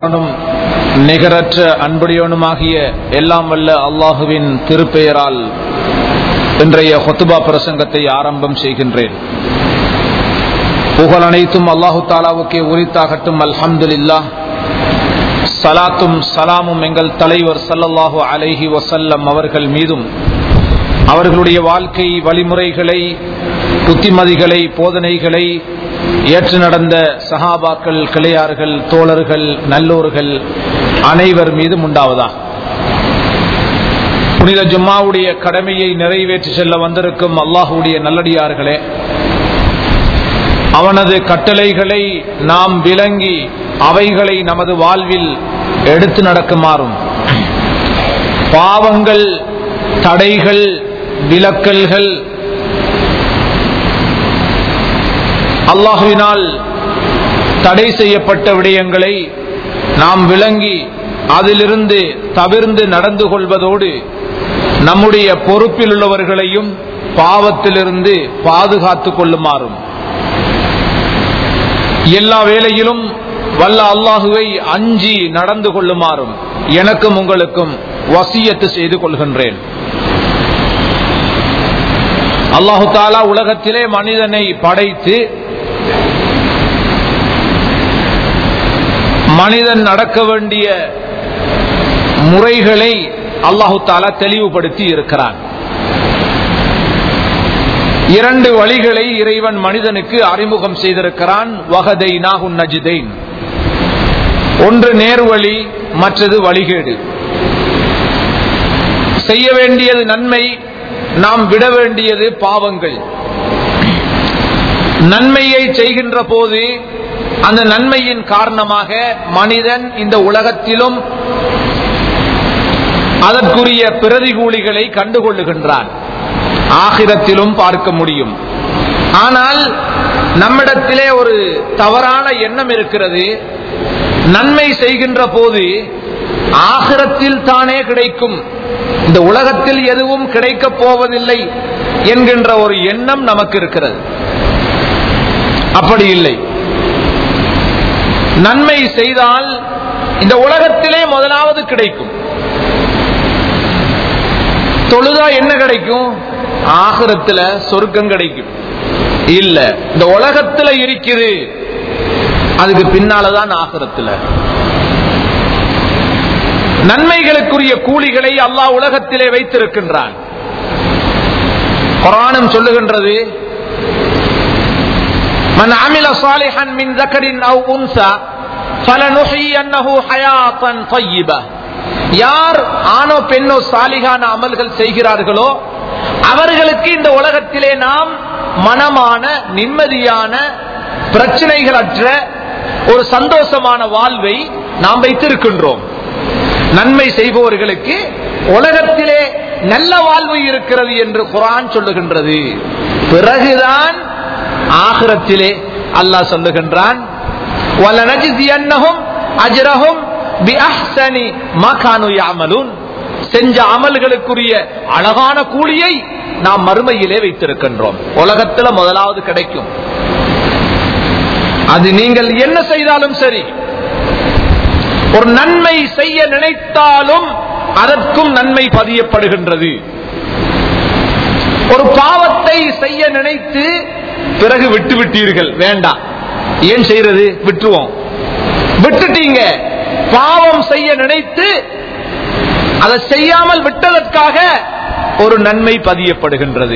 அவனும் நிகரற்ற அன்புடையவனுமாகிய எல்லாம் வல்ல அல்லாஹுவின் திருப்பெயரால் இன்றைய ஹொத்துபா பிரசங்கத்தை ஆரம்பம் செய்கின்றேன் புகழ் அனைத்தும் அல்லாஹு தாலாவுக்கே உரித்தாகட்டும் அல்ஹம்துலில்லா சலாத்தும் சலாமும் எங்கள் தலைவர் சல்லல்லாஹு அலைஹி வசல்லம் அவர்கள் மீதும் அவர்களுடைய வாழ்க்கை வழிமுறைகளை புத்திமதிகளை போதனைகளை ஏற்று நடந்த சஹாபாக்கள் கிளையார்கள் தோழர்கள் நல்லோர்கள் அனைவர் மீதும் உண்டாவதா புனித ஜும்மாவுடைய கடமையை நிறைவேற்றி செல்ல வந்திருக்கும் அல்லாஹுடைய நல்லடியார்களே அவனது கட்டளைகளை நாம் விளங்கி அவைகளை நமது வாழ்வில் எடுத்து நடக்குமாறும் பாவங்கள் தடைகள் விலக்கல்கள் அல்லாஹுவினால் தடை செய்யப்பட்ட விடயங்களை நாம் விளங்கி அதிலிருந்து தவிர்ந்து நடந்து கொள்வதோடு நம்முடைய பொறுப்பில் உள்ளவர்களையும் பாவத்திலிருந்து பாதுகாத்துக் கொள்ளுமாறும் எல்லா வேளையிலும் வல்ல அல்லாஹுவை அஞ்சி நடந்து கொள்ளுமாறும் எனக்கும் உங்களுக்கும் வசியத்து செய்து கொள்கின்றேன் அல்லாஹு தாலா உலகத்திலே மனிதனை படைத்து மனிதன் நடக்க வேண்டிய முறைகளை அல்லாஹு தாலா தெளிவுபடுத்தி இருக்கிறான் இரண்டு வழிகளை இறைவன் மனிதனுக்கு அறிமுகம் செய்திருக்கிறான் வகதை நாகுன் நஜிதைன் ஒன்று நேர்வழி மற்றது வழிகேடு செய்ய வேண்டியது நன்மை நாம் விட வேண்டியது பாவங்கள் நன்மையை செய்கின்ற போது அந்த நன்மையின் காரணமாக மனிதன் இந்த உலகத்திலும் அதற்குரிய பிரதிகூலிகளை கண்டுகொள்ளுகின்றான் ஆகிரத்திலும் பார்க்க முடியும் ஆனால் நம்மிடத்திலே ஒரு தவறான எண்ணம் இருக்கிறது நன்மை செய்கின்ற போது ஆகிரத்தில் தானே கிடைக்கும் இந்த உலகத்தில் எதுவும் கிடைக்கப் போவதில்லை என்கின்ற ஒரு எண்ணம் நமக்கு இருக்கிறது அப்படி இல்லை நன்மை செய்தால் இந்த உலகத்திலே முதலாவது கிடைக்கும் தொழுதா என்ன கிடைக்கும் ஆகரத்துல சொர்க்கம் கிடைக்கும் இல்ல இந்த உலகத்துல இருக்குது அதுக்கு பின்னாலதான் ஆகரத்துல நன்மைகளுக்குரிய கூலிகளை அல்லாஹ் உலகத்திலே வைத்திருக்கின்றான் குரானும் சொல்லுகின்றது من عمل صالحا من ذكر او انثى فلنحيينه حياه طيبه யார் ஆணோ பெண்ணோ சாலிகான அமல்கள் செய்கிறார்களோ அவர்களுக்கு இந்த உலகத்திலே நாம் மனமான நிம்மதியான பிரச்சனைகளற்ற ஒரு சந்தோஷமான வாழ்வை நாம் வைத்திருக்கின்றோம் நன்மை செய்பவர்களுக்கு உலகத்திலே நல்ல வாழ்வு இருக்கிறது என்று குரான் சொல்லுகின்றது பிறகுதான் ஆகிரத்திலே அல்லாஹ் சொல்லுகின்றான் அஜரஹும் செஞ்ச அமல்களுக்குரிய அழகான கூலியை நாம் மறுமையிலே வைத்திருக்கின்றோம் உலகத்துல முதலாவது கிடைக்கும் அது நீங்கள் என்ன செய்தாலும் சரி ஒரு நன்மை செய்ய நினைத்தாலும் அதற்கும் நன்மை பதியப்படுகின்றது ஒரு பாவத்தை செய்ய நினைத்து பிறகு விட்டு விட்டீர்கள் வேண்டாம் ஏன் செய்யறது விட்டுருவோம் விட்டுட்டீங்க பாவம் செய்ய நினைத்து அதை செய்யாமல் விட்டதற்காக ஒரு நன்மை பதியப்படுகின்றது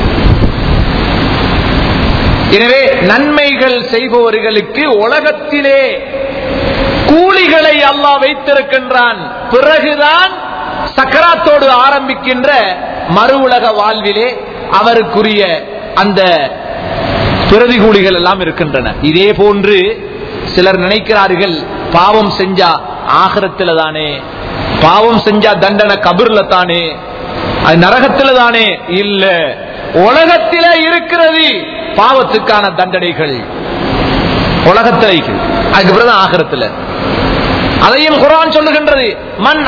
எனவே நன்மைகள் செய்பவர்களுக்கு உலகத்திலே கூலிகளை அல்லாஹ் வைத்திருக்கின்றான் பிறகுதான் சக்கராத்தோடு ஆரம்பிக்கின்ற மறு உலக வாழ்விலே அவருக்குரிய அந்த பிரதிகூலிகள் எல்லாம் இருக்கின்றன இதே போன்று சிலர் நினைக்கிறார்கள் பாவம் செஞ்சா ஆகரத்துல தானே பாவம் செஞ்சா தண்டனை கபர்ல தானே அது நரகத்துல தானே இல்ல உலகத்தில இருக்கிறது பாவத்துக்கான தண்டனைகள் உலகத்தில் அதுக்கப்புறம் தான் ஆகரத்துல அதையும் குரான் சொல்லுகின்றது மண்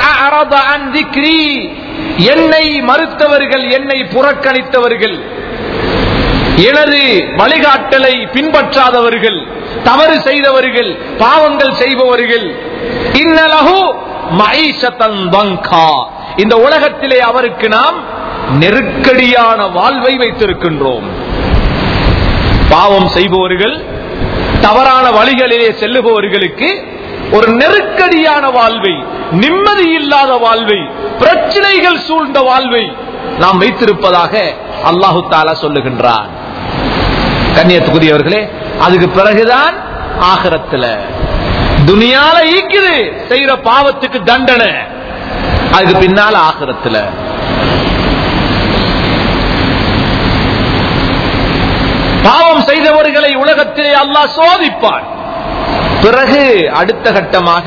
என்னை மறுத்தவர்கள் என்னை புறக்கணித்தவர்கள் எனது வழிகாட்டலை பின்பற்றாதவர்கள் தவறு செய்தவர்கள் பாவங்கள் செய்பவர்கள் இன்னலகு மைஷத்தன் வங்கா இந்த உலகத்திலே அவருக்கு நாம் நெருக்கடியான வாழ்வை வைத்திருக்கின்றோம் பாவம் செய்பவர்கள் தவறான வழிகளிலே செல்லுபவர்களுக்கு ஒரு நெருக்கடியான வாழ்வை நிம்மதி இல்லாத வாழ்வை பிரச்சனைகள் சூழ்ந்த வாழ்வை நாம் வைத்திருப்பதாக அல்லாஹு தாலா சொல்லுகின்றான் கண்ணியத்துக்குரியவர்களே அதுக்கு பிறகுதான் ஆகரத்துல துனியால ஈக்குது செய்யற பாவத்துக்கு தண்டனை அதுக்கு பின்னால ஆகரத்துல பாவம் செய்தவர்களை உலகத்திலே அல்லாஹ் சோதிப்பான் பிறகு அடுத்த கட்டமாக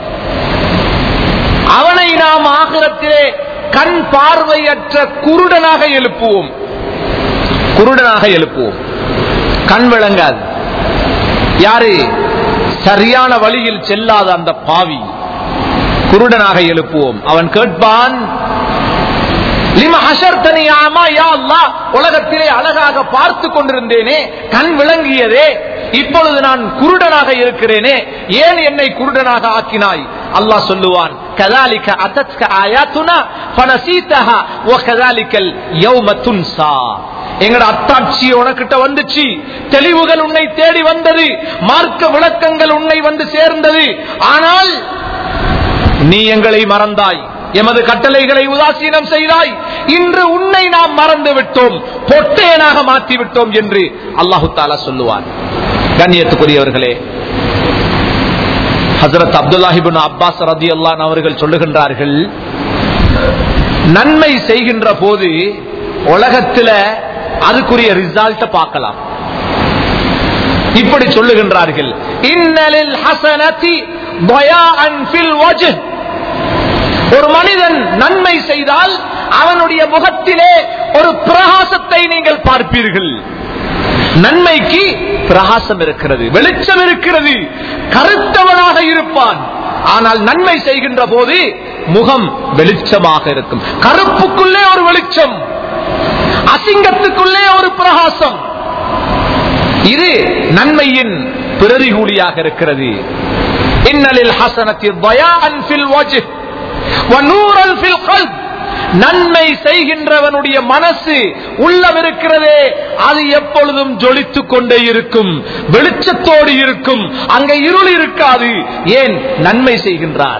அவனை நாம் ஆகிரத்திலே கண் பார்வையற்ற குருடனாக எழுப்புவோம் குருடனாக எழுப்புவோம் கண் விளங்காது யாரு சரியான வழியில் செல்லாத அந்த பாவி குருடனாக எழுப்புவோம் அவன் கேட்பான் லிம ஹஷர்தனி ஆமா யா அல்லாஹ் உலகத்திலே அழகாக பார்த்து கொண்டிருந்தேனே கண் விளங்கியதே இப்பொழுது நான் குருடனாக இருக்கிறேனே ஏன் என்னை குருடனாக ஆக்கினாய் அல்லாஹ் சொல்லுவான் கதாலிக்க அத்தத்க ஆயாத்துனா பனசீத்தஹா ஓ கதாலிக்கல் யௌம துன்சா எங்கட அத்தாட்சி உனக்கிட்ட வந்துச்சு தெளிவுகள் உன்னை தேடி வந்தது மார்க்க விளக்கங்கள் உன்னை வந்து சேர்ந்தது ஆனால் நீ எங்களை மறந்தாய் எமது கட்டளைகளை உதாசீனம் செய்தாய் இன்று உன்னை நாம் மறந்து விட்டோம் பொட்டேனாக மாற்றி விட்டோம் என்று அல்லாஹு தாலா சொல்லுவான் கண்ணியத்துக்குரியவர்களே ஹசரத் அப்துல்லாஹிபின் அப்பாஸ் ரதி அல்லான் அவர்கள் சொல்லுகின்றார்கள் நன்மை செய்கின்ற போது உலகத்துல அதுக்குரிய ரிசல்ட்ட பார்க்கலாம் இப்படி சொல்லுகின்றார்கள் இன்னலில் ஹசனதி பயாஅன் ஃபில் வஜ் ஒரு மனிதன் நன்மை செய்தால் அவனுடைய முகத்திலே ஒரு பிரகாசத்தை நீங்கள் பார்ப்பீர்கள் நன்மைக்கு பிரகாசம் இருக்கிறது வெளிச்சம் இருக்கிறது கருத்தவனாக இருப்பான் ஆனால் நன்மை செய்கின்ற போது முகம் வெளிச்சமாக இருக்கும் கருப்புக்குள்ளே ஒரு வெளிச்சம் அசிங்கத்துக்குள்ளே ஒரு பிரகாசம் இது நன்மையின் பிரதிகூலியாக இருக்கிறது இன்னலில் ஹசனத்தில் பயான் ஃபில் வஜ் வநூரன் ஃபில் கல்ப் நன்மை செய்கின்றவனுடைய மனசு உள்ளம் இருக்கிறதே அது எப்பொழுதும் ஜொலித்துக் கொண்டே இருக்கும் வெளிச்சத்தோடு இருக்கும் அங்க இருள் இருக்காது ஏன் நன்மை செய்கின்றார்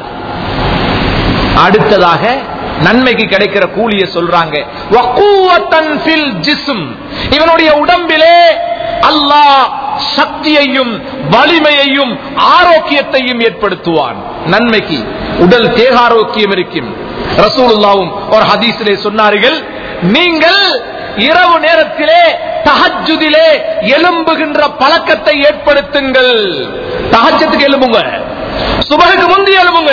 அடுத்ததாக நன்மைக்கு கிடைக்கிற கூலிய சொல்றாங்க வக்கூவத்தன் ஃபில் ஜிஸ்ம் இவனுடைய உடம்பிலே அல்லாஹ் சக்தியையும் வலிமையையும் ஆரோக்கியத்தையும் ஏற்படுத்துவான் நன்மைக்கு உடல் தேகாரோக்கியம் இருக்கும் ரசூலுல்லாவும் ஒரு ஹதீஸிலே சொன்னார்கள் நீங்கள் இரவு நேரத்திலே தஹஜுதிலே எலும்புகின்ற பழக்கத்தை ஏற்படுத்துங்கள் தஹஜத்துக்கு எலும்புங்க சுபகுக்கு முந்தி எலும்புங்க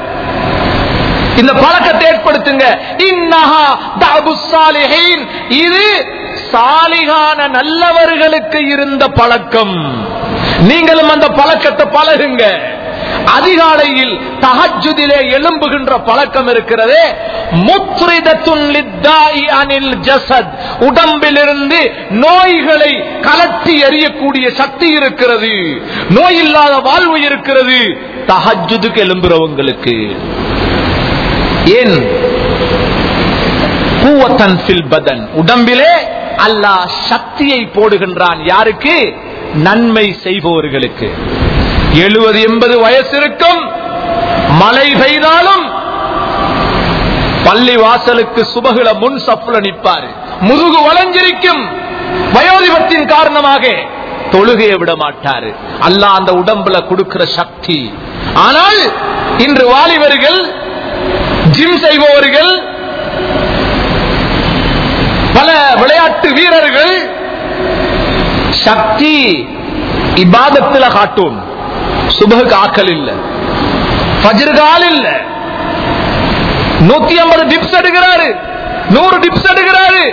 இந்த பழக்கத்தை ஏற்படுத்துங்க இன்னஹா தஅபு ஸாலிஹீன் இது சாலிகான நல்லவர்களுக்கு இருந்த பழக்கம் நீங்களும் அந்த பழக்கத்தை பழகுங்க அதிகாலையில் தஹஜுதிலே எழும்புகின்ற பழக்கம் இருக்கிறதே முத்ரிதத்துன் லித்தாயி அனில் ஜசத் உடம்பிலிருந்து நோய்களை கலட்டி எறியக்கூடிய சக்தி இருக்கிறது நோய் இல்லாத வாழ்வு இருக்கிறது தஹஜுதுக்கு எழும்புறவங்களுக்கு ஏன் பூவத்தன் ஃபில் பதன் உடம்பிலே அல்லாஹ் சக்தியை போடுகின்றான் யாருக்கு நன்மை செய்பவர்களுக்கு எழுபது எண்பது வயசு இருக்கும் மழை பெய்தாலும் பள்ளி வாசலுக்கு சுபகுல முன் சப்புல நிற்பாரு முதுகு வளைஞ்சிருக்கும் வயோதிபத்தின் காரணமாக தொழுகையை விட மாட்டாரு அல்லாஹ் அந்த உடம்புல கொடுக்கிற சக்தி ஆனால் இன்று வாலிபர்கள் ஜிம் செய்பவர்கள் பல விளையாட்டு வீரர்கள் சக்தி இபாதத்துல காட்டும் சுபகுக்கு ஆக்கல் இல்ல பஜ்ருகால் இல்ல நூத்தி ஐம்பது டிப்ஸ் எடுக்கிறாரு நூறு டிப்ஸ் எடுக்கிறாரு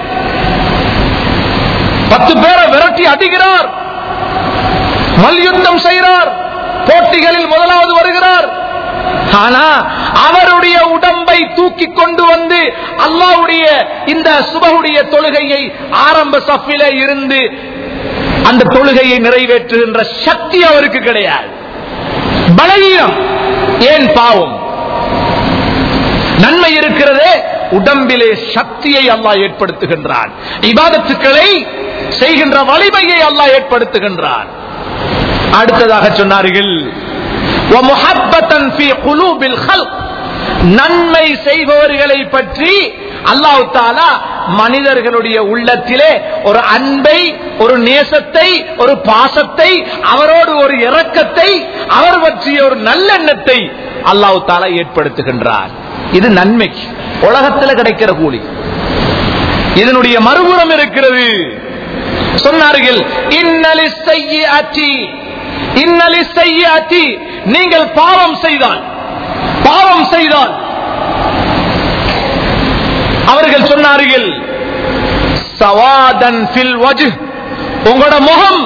பத்து பேரை விரட்டி அடிக்கிறார் மல்யுத்தம் செய்கிறார் போட்டிகளில் முதலாவது வருகிறார் ஆனா அவருடைய உடம்பை தூக்கி கொண்டு வந்து அல்லாவுடைய இந்த சுபகுடைய தொழுகையை ஆரம்ப சஃபில இருந்து அந்த தொழுகையை நிறைவேற்றுகின்ற சக்தி அவருக்கு கிடையாது பலவீனம் ஏன் பாவம் நன்மை இருக்கிறதே உடம்பிலே சக்தியை அல்லாஹ் ஏற்படுத்துகின்றான் இபாதத்துக்களை செய்கின்ற வலிமையை அல்லாஹ் ஏற்படுத்துகின்றான் அடுத்ததாக சொன்னார்கள் وَمُحَبَّةً فِي قُلُوبِ الْخَلْقِ நன்மை செய்பவர்களை பற்றி அல்லாஹ் தாலா மனிதர்களுடைய உள்ளத்திலே ஒரு அன்பை ஒரு நேசத்தை ஒரு பாசத்தை அவரோடு ஒரு இரக்கத்தை அவர் பற்றிய ஒரு நல்லெண்ணத்தை அல்லாஹ் தாலா ஏற்படுத்துகின்றார் இது நன்மைக்கு உலகத்தில் கிடைக்கிற கூலி இதனுடைய மறுபுறம் இருக்கிறது சொன்னார்கள் இன்னலி செய்யாச்சி இன்னலி செய்யாச்சி நீங்கள் பாவம் செய்தால் பாவம் செய்தால் அவர்கள் சொன்னார்கள் சவாதன் ஃபில் வஜ் உங்களோட முகம்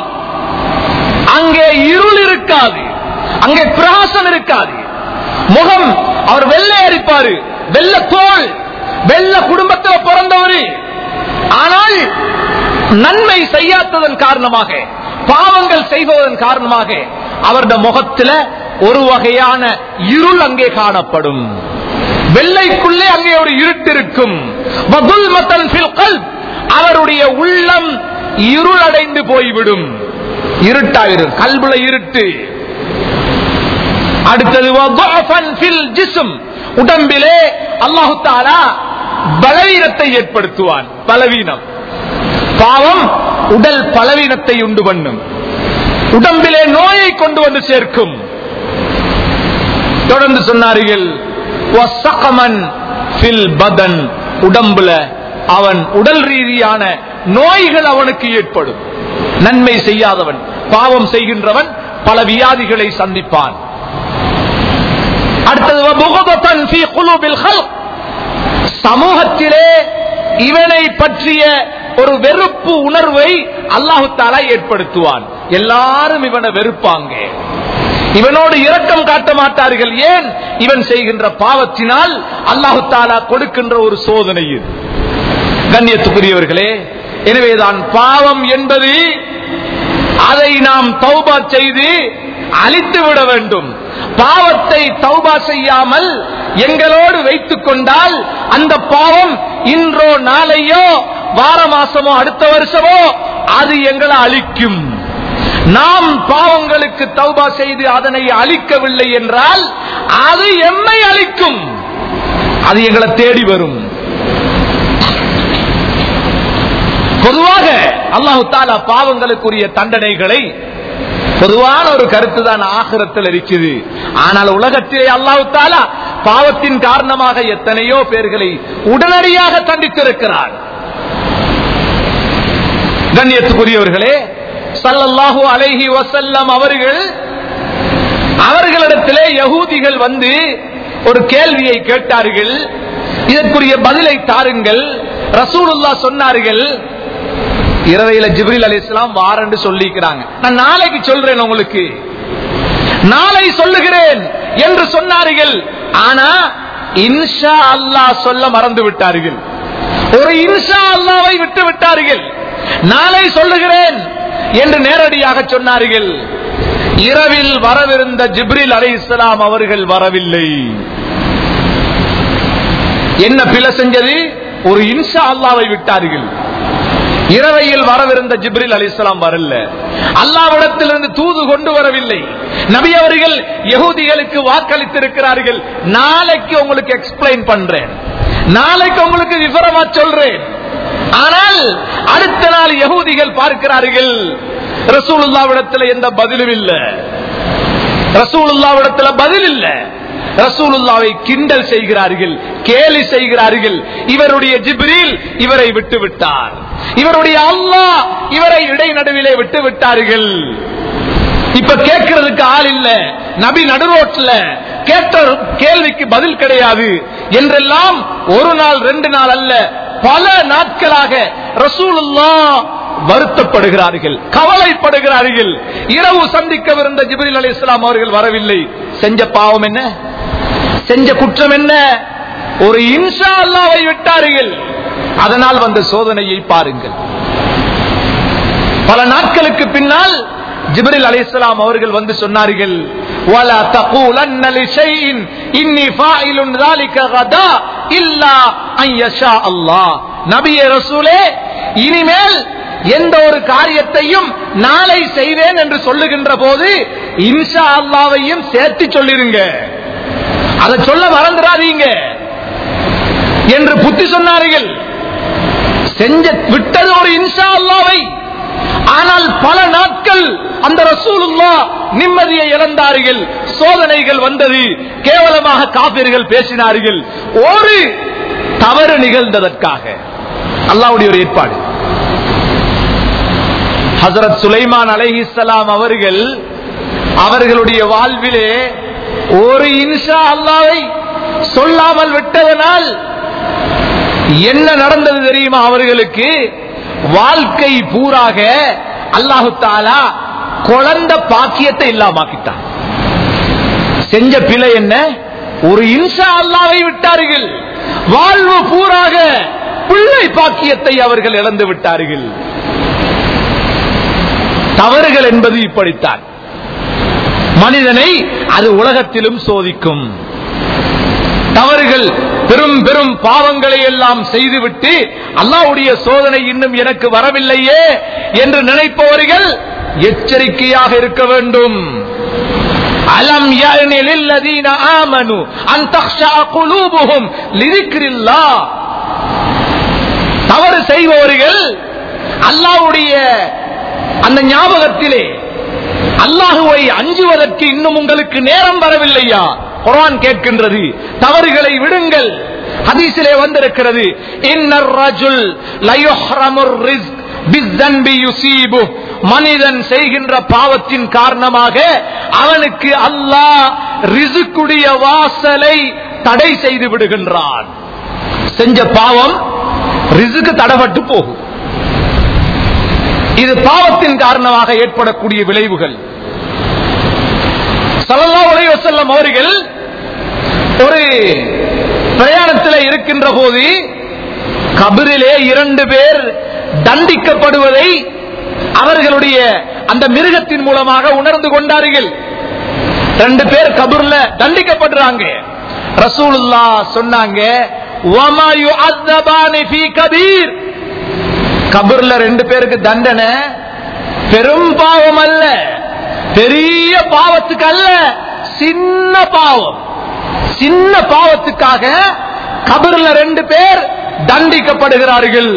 அங்கே இருள் இருக்காது அங்கே பிரகாசம் இருக்காது முகம் அவர் வெள்ளை அரிப்பாரு வெள்ள தோல் வெள்ள குடும்பத்தில் பிறந்தவர் ஆனால் நன்மை செய்யாததன் காரணமாக பாவங்கள் செய்வதன் காரணமாக அவருடைய முகத்தில் ஒரு வகையான இருள் அங்கே காணப்படும் வெள்ளைக்குள்ளே அங்கே ஒரு இருட்டு இருக்கும் வதுல்மத்தன் ஃபில் கல்ப். அவருடைய உள்ளம் இருளடைந்து போய்விடும் இருட்டாயிரும் கல்புல இருட்டு அடுத்தது வதுஅஃபன் ஃபில் ஜிஸ்ம். உடம்பிலே அல்லாஹு தாலா பலவீனத்தை ஏற்படுத்துவான் பலவீனம் பாவம் உடல் பலவீனத்தை உண்டு பண்ணும் உடம்பிலே நோயை கொண்டு வந்து சேர்க்கும் தொடர்ந்து சொன்னார்கள் "வசகமன் ஃபில் பதன்." உடம்புல அவன் உடல் ரீதியான நோய்கள் அவனுக்கு ஏற்படும் நன்மை செய்யாதவன் பாவம் செய்கின்றவன் பல வியாதிகளை சந்திப்பான் அடுத்தது "வபுகதத்தன் ஃபீ குலூபில் ஹல்க்." சமூகத்திலே இவனை பற்றிய ஒரு வெறுப்பு உணர்வை அல்லாஹு தாலா ஏற்படுத்துவான் எல்லாரும் இவனை வெறுப்பாங்க இவனோடு இரக்கம் காட்ட மாட்டார்கள் ஏன் இவன் செய்கின்ற பாவத்தினால் அல்லாஹு தாலா கொடுக்கின்ற ஒரு சோதனை இது கண்ணியத்துக்குரியவர்களே எனவேதான் பாவம் என்பது அதை நாம் தௌபா செய்து அழித்து விட வேண்டும் பாவத்தை தௌபா செய்யாமல் எங்களோடு வைத்துக் கொண்டால் அந்த பாவம் இன்றோ நாளையோ வார மாசமோ அடுத்த வருஷமோ அது எங்களை அழிக்கும் நாம் பாவங்களுக்கு தௌபா செய்து அதனை அழிக்கவில்லை என்றால் அது எம்மை அழிக்கும் அது எங்களை தேடி வரும் பொதுவாக அல்லாஹு தாலா பாவங்களுக்குரிய தண்டனைகளை பொதுவான ஒரு கருத்து தான் ஆகிரத்தில் இருக்குது ஆனால் உலகத்திலே அல்லாஹு தாலா பாவத்தின் காரணமாக எத்தனையோ பேர்களை உடனடியாக தண்டித்திருக்கிறார் கண்ணியத்துக்குரியவர்களே சல்லல்லாஹு அலைஹி வசல்லம் அவர்கள் அவர்களிடத்திலே யகூதிகள் வந்து ஒரு கேள்வியை கேட்டார்கள் இதற்குரிய பதிலை தாருங்கள் ரசூலுல்லா சொன்னார்கள் இரவையில ஜிப்ரில் அலி இஸ்லாம் வாரண்டு சொல்லிக்கிறாங்க நான் நாளைக்கு சொல்றேன் உங்களுக்கு நாளை சொல்லுகிறேன் என்று சொன்னார்கள் ஆனா இன்ஷா அல்லாஹ் சொல்ல மறந்து விட்டார்கள் ஒரு இன்ஷா அல்லாவை விட்டு விட்டார்கள் நாளை சொல்லுகிறேன் என்று நேரடியாக சொன்னார்கள் இரவில் வரவிருந்த ஜிப்ரில் அலை இஸ்லாம் அவர்கள் வரவில்லை என்ன பிழை செஞ்சது ஒரு இன்ஷா அல்லாவை விட்டார்கள் இரவையில் வரவிருந்த ஜிப்ரில் அலி இஸ்லாம் வரல அல்லாவிடத்திலிருந்து தூது கொண்டு வரவில்லை நபி அவர்கள் யகூதிகளுக்கு வாக்களித்திருக்கிறார்கள் நாளைக்கு உங்களுக்கு எக்ஸ்பிளைன் பண்றேன் நாளைக்கு உங்களுக்கு விவரமா சொல்றேன் ஆனால் அடுத்த நாள் யகூதிகள் பார்க்கிறார்கள் ரசூலுல்லாவிடத்தில் எந்த பதிலும் இல்ல ரசூலுல்லாவிடத்தில் பதில் இல்ல ரசூலுல்லாவை கிண்டல் செய்கிறார்கள் கேலி செய்கிறார்கள் இவருடைய ஜிப்ரீல் இவரை விட்டு விட்டார் இவருடைய அல்லாஹ் இவரை இடைநடுவிலே விட்டு விட்டார்கள் இப்ப கேட்கறதுக்கு ஆள் இல்ல நபி நடுரோட்ல கேட்ட கேள்விக்கு பதில் கிடையாது என்றெல்லாம் ஒரு நாள் ரெண்டு நாள் அல்ல பல நாட்களாக ரசூலுல்லா வருத்தப்படுகிறார்கள் கவலைப்படுகிறார்கள் இரவு சந்திக்கவிருந்த ஜிப்ரில் அலி இஸ்லாம் அவர்கள் வரவில்லை செஞ்ச பாவம் என்ன செஞ்ச குற்றம் என்ன ஒரு இன்ஷா அல்லாவை விட்டார்கள் அதனால் வந்த சோதனையை பாருங்கள் பல நாட்களுக்கு பின்னால் ஜிப்ரில் அலைஹிஸ்ஸலாம் அவர்கள் வந்து சொன்னார்கள் ولا تقولن لشيء اني فاعل ذلك غدا الا ان يشاء الله நபியே ரசூலே இனிமேல் எந்த ஒரு காரியத்தையும் நாளை செய்வேன் என்று சொல்லுகின்ற போது இன்ஷா அல்லாவையும் சேர்த்து சொல்லிருங்க அதை சொல்ல மறந்துடாதீங்க என்று புத்தி சொன்னார்கள் செஞ்ச விட்டது ஒரு இன்ஷா அல்லாவை ஆனால் பல நாட்கள் அந்த ரசூலுல்லா நிம்மதியை இழந்தார்கள் சோதனைகள் வந்தது கேவலமாக காபிர்கள் பேசினார்கள் ஒரு தவறு நிகழ்ந்ததற்காக அல்லாவுடைய ஒரு ஏற்பாடு ஹசரத் சுலைமான் அலைஹிஸ்ஸலாம் அவர்கள் அவர்களுடைய வாழ்விலே ஒரு இன்ஷா அல்லாவை சொல்லாமல் விட்டதனால் என்ன நடந்தது தெரியுமா அவர்களுக்கு வாழ்க்கை பூராக அல்லாஹு தாலா குழந்த பாக்கியத்தை இல்லாமாக்கிட்டான் செஞ்ச பிழை என்ன ஒரு இன்ஷா அல்லாவை விட்டார்கள் வாழ்வு பூராக பிள்ளை பாக்கியத்தை அவர்கள் இழந்து விட்டார்கள் தவறுகள் என்பது இப்படித்தான் மனிதனை அது உலகத்திலும் சோதிக்கும் தவறுகள் பெரும் பெரும் பாவங்களை எல்லாம் செய்துவிட்டு அல்லாவுடைய சோதனை இன்னும் எனக்கு வரவில்லையே என்று நினைப்பவர்கள் எச்சரிக்கையாக இருக்க வேண்டும் அலம் யஅனிலில்லதீன ஆமனு அன் தக்ஷா குலூபுஹும் லிதிக்ரில்லாஹ் தவறு செய்பவர்கள் அல்லாஹ்வுடைய அந்த ஞாபகத்திலே அல்லாஹுவை அஞ்சுவதற்கு இன்னும் உங்களுக்கு நேரம் வரவில்லையா குரான் கேட்கின்றது தவறுகளை விடுங்கள் ஹதீஸிலே வந்திருக்கிறது இன்னர் ரஜுல் லயுஹ்ரமுர் ரிஸ்க் பிஸ்ஸன்பி யுசீபு மனிதன் செய்கின்ற பாவத்தின் காரணமாக அவனுக்கு அல்லாஹ் ரிசுக்குடைய வாசலை தடை செய்து விடுகின்றான் செஞ்ச பாவம் ரிசுக்கு தடப்பட்டு போகும் இது பாவத்தின் காரணமாக ஏற்படக்கூடிய விளைவுகள் சல்லல்லாஹு அலைஹி வஸல்லம் அவர்கள் ஒரு பிரயாணத்தில் இருக்கின்ற போது கபிரிலே இரண்டு பேர் தண்டிக்கப்படுவதை அவர்களுடைய அந்த மிருகத்தின் மூலமாக உணர்ந்து கொண்டார்கள் ரெண்டு பேர் கபூர்ல தண்டிக்கப்படுறாங்க ரசூலுல்லா சொன்னாங்க "வமா யுஅத்தபானி ஃபீ கபீர் கபூர்ல ரெண்டு பேருக்கு தண்டனை பெரும் பாவம் அல்ல பெரிய பாவத்துக்கு அல்ல சின்ன பாவம் சின்ன பாவத்துக்காக கபர்ல ரெண்டு பேர் தண்டிக்கப்படுகிறார்கள்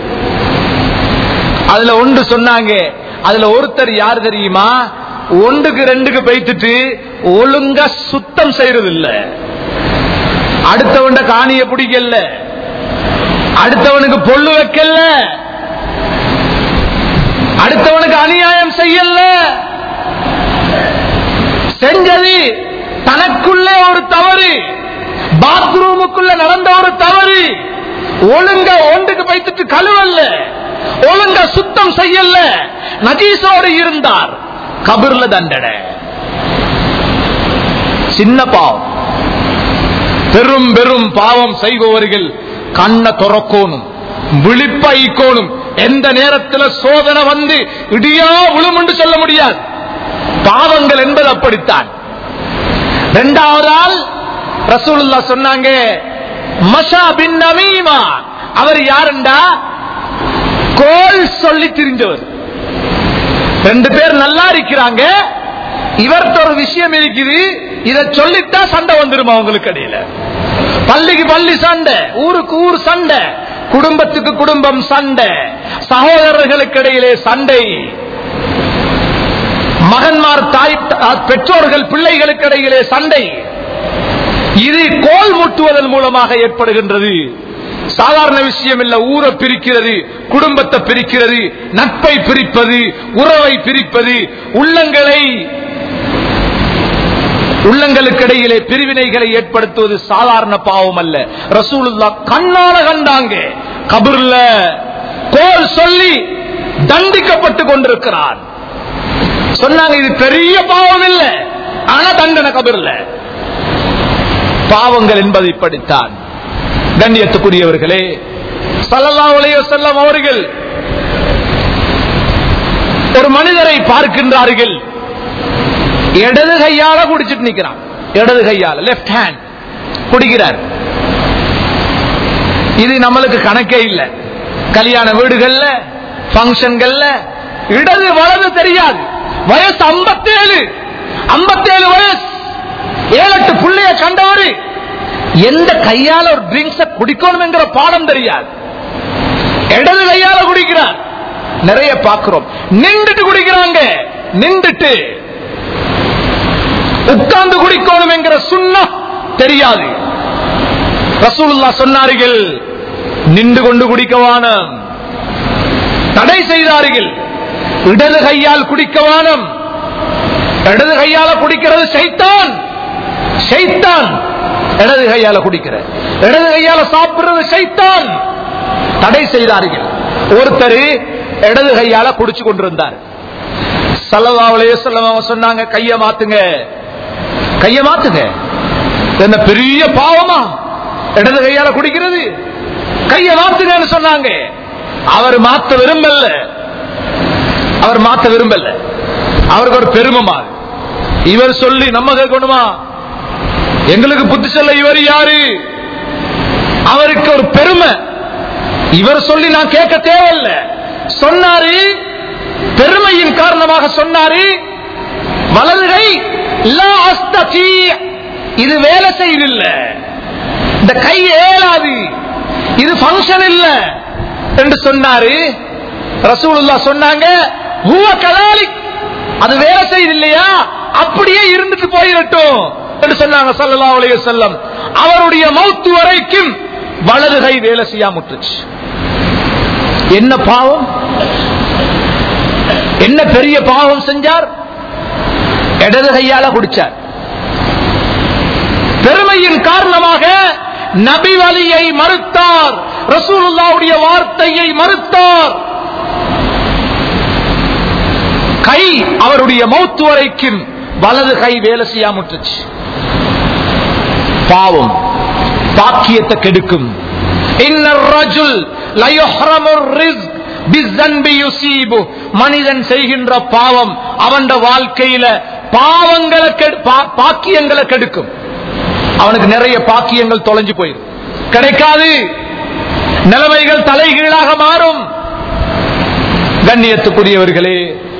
அதுல ஒன்று சொன்னாங்க அதுல ஒருத்தர் யார் தெரியுமா ஒன்றுக்கு ரெண்டுக்கு பைத்துட்டு ஒழுங்கா சுத்தம் செய்யறது இல்ல அடுத்தவன் காணிய பிடிக்கல அடுத்தவனுக்கு பொல்லு வைக்கல அடுத்தவனுக்கு அநியாயம் செய்யல செஞ்சது தனக்குள்ளே ஒரு தவறு பாத்ரூமுக்குள்ள நடந்த ஒரு தவறு ஒழுங்க ஒன்றுக்கு வைத்துட்டு கழுவல்ல ஒழுங்க சுத்தம் செய்யல நஜீசோடு இருந்தார் கபிர்ல தண்டனை சின்ன பாவம் பெரும் பெரும் பாவம் செய்பவர்கள் கண்ண துறக்கோணும் விழிப்பைக்கோணும் எந்த நேரத்தில் சோதனை வந்து இடியா விழும் என்று சொல்ல முடியாது பாவங்கள் என்பது அப்படித்தான் இரண்டாவது ஆள் ரசூலுல்லா சொன்னாங்க மஷா பின் நமீமா அவர் யாருண்டா கோல் சொல்லி திரிஞ்சவர் ரெண்டு பேர் நல்லா இருக்கிறாங்க இவர்த்த ஒரு விஷயம் இருக்குது இத சொல்லிட்டா சண்டை வந்துருமா அவங்களுக்கு இடையில பள்ளிக்கு பள்ளி சண்டை ஊருக்கு ஊர் சண்டை குடும்பத்துக்கு குடும்பம் சண்டை சகோதரர்களுக்கு இடையிலே சண்டை மகன்மார் தாய் பெற்றோர்கள் பிள்ளைகளுக்கு இடையிலே சண்டை இது கோல் முட்டுவதன் மூலமாக ஏற்படுகின்றது சாதாரண விஷயம் இல்ல ஊரை பிரிக்கிறது குடும்பத்தை பிரிக்கிறது நட்பை பிரிப்பது உறவை பிரிப்பது உள்ளங்களை உள்ளங்களுக்கு இடையிலே பிரிவினைகளை ஏற்படுத்துவது சாதாரண பாவம் அல்ல ரசூலுல்லா கண்ணால கண்டாங்க கபர்ல கோல் சொல்லி தண்டிக்கப்பட்டு கொண்டிருக்கிறான் சொன்னாங்க இது பெரிய பாவம் இல்லை ஆனா தண்டனை கபர்ல பாவங்கள் என்பது இப்படித்தான் கண்ணியத்துக்குரியவர்களே சல்லல்லாஹு அலைஹி வஸல்லம் அவர்கள் ஒரு மனிதரை பார்க்கின்றார்கள் இடது கையால குடிச்சிட்டு நிக்கிறான் இடது கையால லெப்ட் ஹேண்ட் குடிக்கிறார் இது நம்மளுக்கு கணக்கே இல்லை கல்யாண வீடுகள்ல பங்கன்கள்ல இடது வலது தெரியாது வயசு 57 57 வயசு ஏழு எட்டு புள்ளைய கண்டவரு எந்த கையால ஒரு ட்ரிங்க்ஸ குடிக்கணும் என்கிற பாடம் தெரியாது இடது கையால குடிக்கிறார் நிறைய பார்க்கிறோம் நின்றுட்டு குடிக்கிறாங்க நின்றுட்டு உட்கார்ந்து குடிக்கணும் என்கிற சுண்ணா தெரியாது ரசூலுல்லா சொன்னார்கள் நின்று கொண்டு குடிக்கவானம் தடை செய்தார்கள் இடது கையால் குடிக்கவானம் இடது கையால குடிக்கிறது சைத்தான் சைத்தான் இடது கையால குடிக்கிற இடது கையால சாப்பிடுறது சைத்தான் தடை செய்தார்கள் ஒருத்தர் இடது கையால குடிச்சு கொண்டிருந்தார் சல்லல்லாஹு செல்லம் அவங்க சொன்னாங்க கைய மாத்துங்க கைய மாத்துங்க என்ன பெரிய பாவமா இடது கையால குடிக்கிறது கைய மாத்துங்கன்னு சொன்னாங்க அவர் மாத்த விரும்பல அவர் மாத்த விரும்பல அவருக்கு ஒரு பெருமமா இவர் சொல்லி நம்ம கேட்கணுமா எங்களுக்கு புத்தி சொல்ல இவர் யாரு அவருக்கு ஒரு பெருமை இவர் சொல்லி நான் கேட்க தேவையில்ல சொன்னாரு பெருமையின் காரணமாக சொன்னாரு வலதுகை லா அஸ்தகீ. இது வேலை செய்யல இந்த கை ஏலாது இது ஃபங்க்ஷன் இல்ல என்று சொன்னாரு ரசூலுல்லா சொன்னாங்க ஹுவ கலாலிக் அது வேலை செய்யுது இல்லையா அப்படியே இருந்துட்டு போயிடட்டும் என்று சொன்னாங்க ஸல்லல்லாஹு அலைஹி வஸல்லம் அவருடைய மௌத்து வரைக்கும் வலது கை வேலை செய்யாமுட்டுச்சு என்ன பாவம் என்ன பெரிய பாவம் செஞ்சார் இடது கையால குடிச்சார் பெருமையின் காரணமாக நபி வலியை மறுத்தார் ரசூலுல்லாவுடைய வார்த்தையை மறுத்தார் கை அவருடைய மௌத்து வரைக்கும் வலது கை வேலை செய்யாமுட்டுச்சு பாவம் பாக்கியத்தை கெடுக்கும் இன்னர் ரஜுல் லயுஹ்ரமுர் ரிஸ்க் பிஸ்ஸன்பி யுசீபு. மனிதன் செய்கின்ற பாவம் அவன் வாழ்க்கையில பாவங்களை கெடு- பா- பாக்கியங்களை கெடுக்கும் அவனுக்கு நிறைய பாக்கியங்கள் தொலைஞ்சு போயிடும் கிடைக்காது நிலைமைகள் தலைகீழாக மாறும் கண்ணியத்துக்குரியவர்களே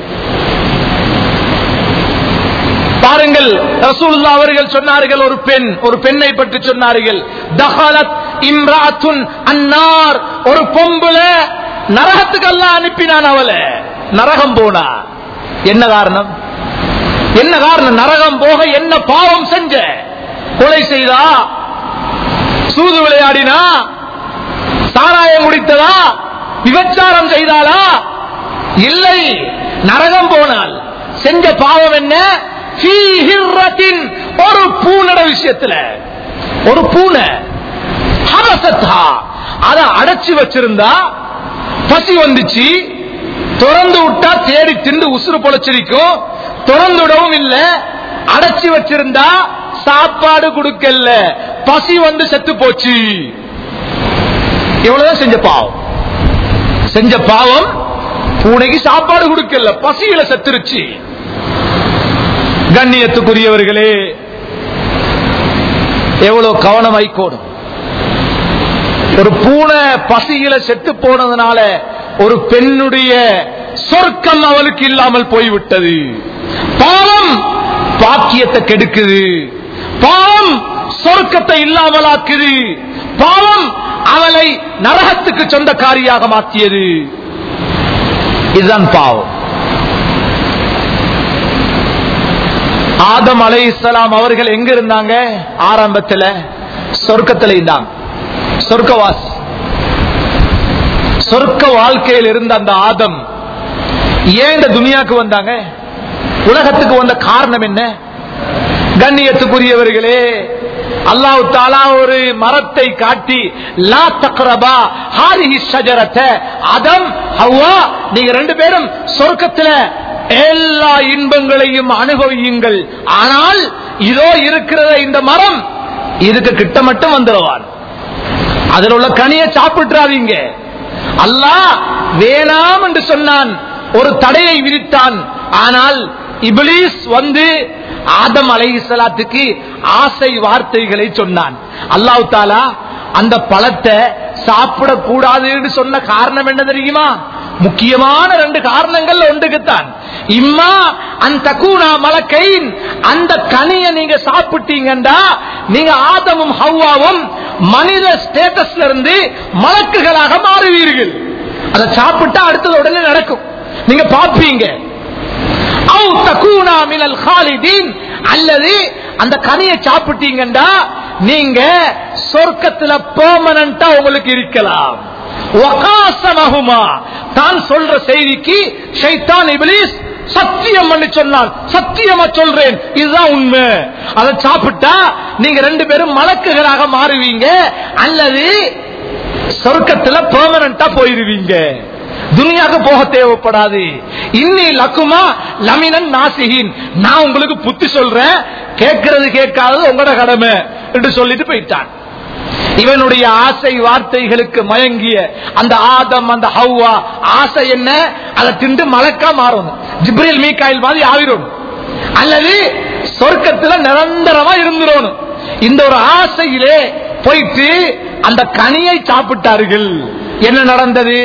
பாருங்கள் ரசூலுல்லா அவர்கள் சொன்னார்கள் ஒரு பெண் ஒரு பெண்ணை பற்றி சொன்னார்கள் தஹலத் இம்ராத்துன் அன்னார் ஒரு பொம்புல நரகத்துக்கு எல்லாம் அனுப்பினான் அவளை நரகம் போனா என்ன காரணம் என்ன காரணம் நரகம் போக என்ன பாவம் செஞ்ச கொலை செய்தா சூது விளையாடினா சாராயம் குடித்ததா விபச்சாரம் செய்தாளா இல்லை நரகம் போனால் செஞ்ச பாவம் என்ன ஃபீ ஹிர்ரத்தின் ஒரு பூனட விஷயத்துல ஒரு பூனை ஹபசத்தா அத அடைச்சு வச்சிருந்தா பசி வந்துச்சு திறந்து விட்டா தேடி திண்டு உசுறு பொழைச்சிருக்கும் திறந்து விடவும் இல்ல அடைச்சு வச்சிருந்தா சாப்பாடு கொடுக்கல பசி வந்து செத்து போச்சு இவ்வளவுதான் செஞ்ச பாவம் செஞ்ச பாவம் பூனைக்கு சாப்பாடு கொடுக்கல பசியில செத்துருச்சு கண்ணியத்துக்குரியவர்களே எவ்வளவு கவனம் ஐக்கோடும் ஒரு பூனை பசியில செத்து போனதுனால ஒரு பெண்ணுடைய சொர்க்கம் அவளுக்கு இல்லாமல் போய்விட்டது பாவம் பாக்கியத்தை கெடுக்குது பாவம் சொர்க்கத்தை இல்லாமலாக்குது பாவம் அவளை நரகத்துக்கு சொந்தக்காரியாக மாற்றியது இதுதான் பாவம் ஆதம் அலை இஸ்லாம் அவர்கள் எங்க இருந்தாங்க ஆரம்பத்துல சொர்க்கத்துல இருந்தாங்க சொர்க்கவாஸ் சொர்க்க வாழ்க்கையில் இருந்த அந்த ஆதம் ஏன் இந்த துனியாக்கு வந்தாங்க உலகத்துக்கு வந்த காரணம் என்ன கண்ணியத்துக்குரியவர்களே அல்லாஹ் தாலா ஒரு மரத்தை காட்டி லா தக்ரபா ஹாரிஹி ஷஜரத்தை அதம் ஹவ்வா நீங்க ரெண்டு பேரும் சொர்க்கத்துல எல்லா இன்பங்களையும் அனுபவியுங்கள் ஆனால் இதோ இருக்கிற இந்த மரம் இதுக்கு கிட்ட மட்டும் வந்துடுவான் அதில் உள்ள கனியை சாப்பிட்டுறாதீங்க அல்லாஹ் வேணாம் என்று சொன்னான் ஒரு தடையை விரித்தான் ஆனால் இபிலிஸ் வந்து ஆதம் அலைஹிஸ்ஸலாத்துக்கு ஆசை வார்த்தைகளை சொன்னான் அல்லாஹ் தாலா அந்த பழத்தை சாப்பிடக்கூடாதுன்னு சொன்ன காரணம் என்ன தெரியுமா முக்கியமான ரெண்டு காரணங்கள் ஒன்றுக்குத்தான் இம்மா அந்த கூனா மலக்கையின் அந்த கனியை நீங்க சாப்பிட்டீங்கன்னா நீங்க ஆதமும் ஹவ்வாவும் மனித ஸ்டேட்டஸ்ல இருந்து மலக்குகளாக மாறுவீர்கள் அதை சாப்பிட்டா அடுத்தது உடனே நடக்கும் நீங்க பாப்பீங்க அவு தகூனா மினல் காலிதீன் அல்லது அந்த கனியை சாப்பிட்டீங்கன்னா நீங்க சொர்க்கத்துல பெர்மனண்டா உங்களுக்கு இருக்கலாம் வகாசமகுமா தான் சொல்ற செய்திக்கு ஷைத்தான் இப்லீஸ் சத்தியம் பண்ணி சொன்னான் சத்தியமா சொல்றேன் இதுதான் உண்மை அதை சாப்பிட்டா நீங்க ரெண்டு பேரும் மலக்குகளாக மாறுவீங்க அல்லது சொர்க்கத்துல பெர்மனண்டா போயிருவீங்க துனியாக்கு போக தேவைப்படாது இன்னி லக்குமா லமினன் நாசிகின் நான் உங்களுக்கு புத்தி சொல்றேன் கேட்கறது கேட்காதது உங்களோட கடமை என்று சொல்லிட்டு போயிட்டான் இவனுடைய ஆசை வார்த்தைகளுக்கு மயங்கிய அந்த ஆதம் அந்த ஹவ்வா ஆசை என்ன அதை திண்டு மலக்கா மாறணும் ஜிப்ரில் மீக்காயில் மாதிரி ஆகிரும் அல்லது சொர்க்கத்துல நிரந்தரமா இருந்துடணும் இந்த ஒரு ஆசையிலே போயிட்டு அந்த கனியை சாப்பிட்டார்கள் என்ன நடந்தது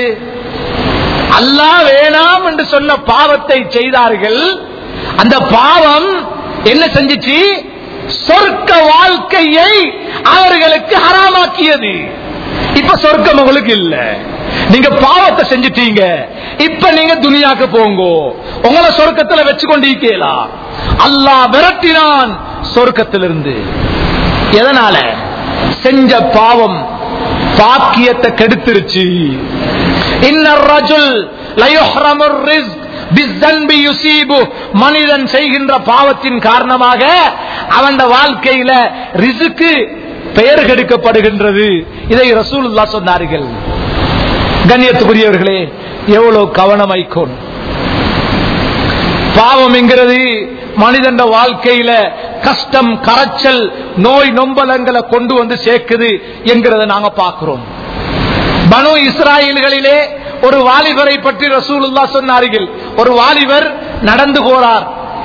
அல்லாஹ் வேணாம் என்று சொன்ன பாவத்தை செய்தார்கள் அந்த பாவம் என்ன செஞ்சிச்சு சொர்க்க வாழ்க்கையை அவர்களுக்கு ஹராமாக்கியது இப்ப சொர்க்கம் உங்களுக்கு இல்ல நீங்க பாவத்தை செஞ்சிட்டீங்க இப்ப நீங்க துனியாக்கு போங்க உங்களை சொர்க்கத்துல வச்சு கொண்டிருக்கலாம் அல்லாஹ் விரட்டினான் சொர்க்கத்திலிருந்து எதனால செஞ்ச பாவம் பாக்கியத்தை கெடுத்துருச்சு இன்னர் ரஜுல் லயுஹ்ரமுர் ரிஸ்க் பிஸ்ஸன்பி யுசீபு மனிதன் செய்கின்ற பாவத்தின் காரணமாக அவன் வாழ்க்கையில ரிசுக்கு பெயர் கெடுக்கப்படுகின்றது இதை ரசூலுல்லா சொன்னார்கள் கண்ணியத்துக்குரியவர்களே எவ்வளவு கவனம் ஐக்கோன் பாவம் என்கிறது மனிதன் வாழ்க்கையில கஷ்டம் கரைச்சல் நோய் நொம்பலங்களை கொண்டு வந்து சேர்க்குது என்கிறத நாங்க பார்க்கிறோம் பனு இஸ்ராயல்களிலே ஒரு வாலிபரை பற்றி ரசூலுல்லா சொன்னார்கள் ஒரு வாலிபர் நடந்து போறார்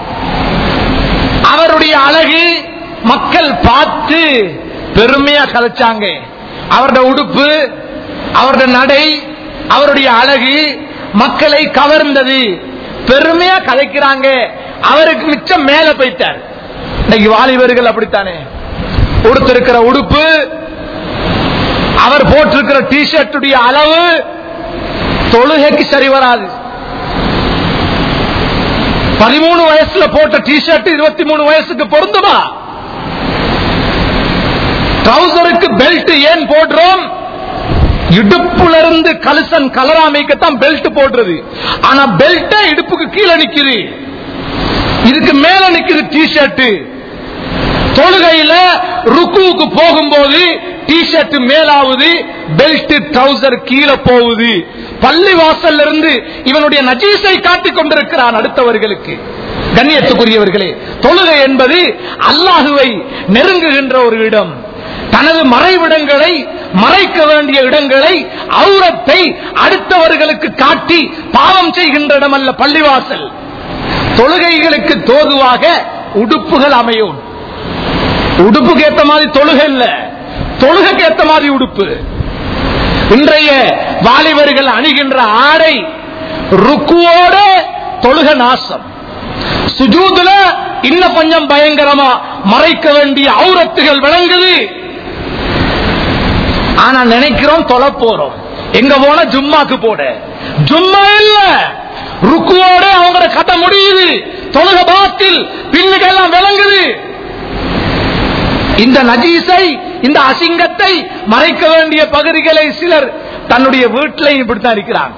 அவருடைய அழகு மக்கள் பார்த்து பெருமையா கதைச்சாங்க அவருடைய உடுப்பு அவருடைய நடை அவருடைய அழகு மக்களை கவர்ந்தது பெருமையா கதைக்கிறாங்க அவருக்கு மிச்சம் மேல போயிட்டார் இன்னைக்கு வாலிபர்கள் அப்படித்தானே உடுத்திருக்கிற உடுப்பு அவர் போட்டிருக்கிற டி ஷர்ட்டுடைய அளவு தொழுகைக்கு சரி வராது பதிமூணு வயசுல போட்ட டி ஷர்ட் இருபத்தி மூணு வயசுக்கு பொருந்துமா ட்ரௌசருக்கு பெல்ட் ஏன் போடுறோம் இடுப்புல இருந்து கலசன் கலராமைக்கத்தான் பெல்ட் போடுறது ஆனா பெல்ட் இடுப்புக்கு கீழே நிக்குது இதுக்கு மேல நிக்குது டி ஷர்ட் தொழுகையில ருக்குவுக்கு போகும்போது டி ஷர்ட் மேலாவது பெல்ட் ட்ரௌசர் கீழே போகுது பள்ளி வாசல்ல இருந்து இவனுடைய நஜீஸை காட்டிக் கொண்டிருக்கிறான் அடுத்தவர்களுக்கு கண்ணியத்துக்குரியவர்களே தொழுகை என்பது அல்லாஹுவை நெருங்குகின்ற ஒரு இடம் தனது மறைவிடங்களை மறைக்க வேண்டிய இடங்களை அவுரத்தை அடுத்தவர்களுக்கு காட்டி பாவம் செய்கின்ற இடம் அல்ல பள்ளிவாசல் தொழுகைகளுக்கு தோதுவாக உடுப்புகள் அமையும் உடுப்புக்கு ஏத்த மாதிரி தொழுகை இல்ல தொழுகைக்கு ஏத்த மாதிரி உடுப்பு இன்றைய வாலிபர்கள் அணிகின்ற ஆடை ருக்குவோட தொழுக நாசம் சுஜூதுல இன்னும் கொஞ்சம் பயங்கரமா மறைக்க வேண்டிய அவுரத்துகள் விளங்குது ஆனா நினைக்கிறோம் தொலை போறோம் எங்க போன ஜும்மாக்கு போட ஜும்மா இல்ல ருக்குவோட அவங்கள கட்ட முடியுது தொழுக பாத்தில் பின்னுக்கு எல்லாம் விளங்குது இந்த நஜீஸை இந்த அசிங்கத்தை மறைக்க வேண்டிய பகுதிகளை சிலர் தன்னுடைய வீட்டிலையும் இப்படித்தான் இருக்கிறாங்க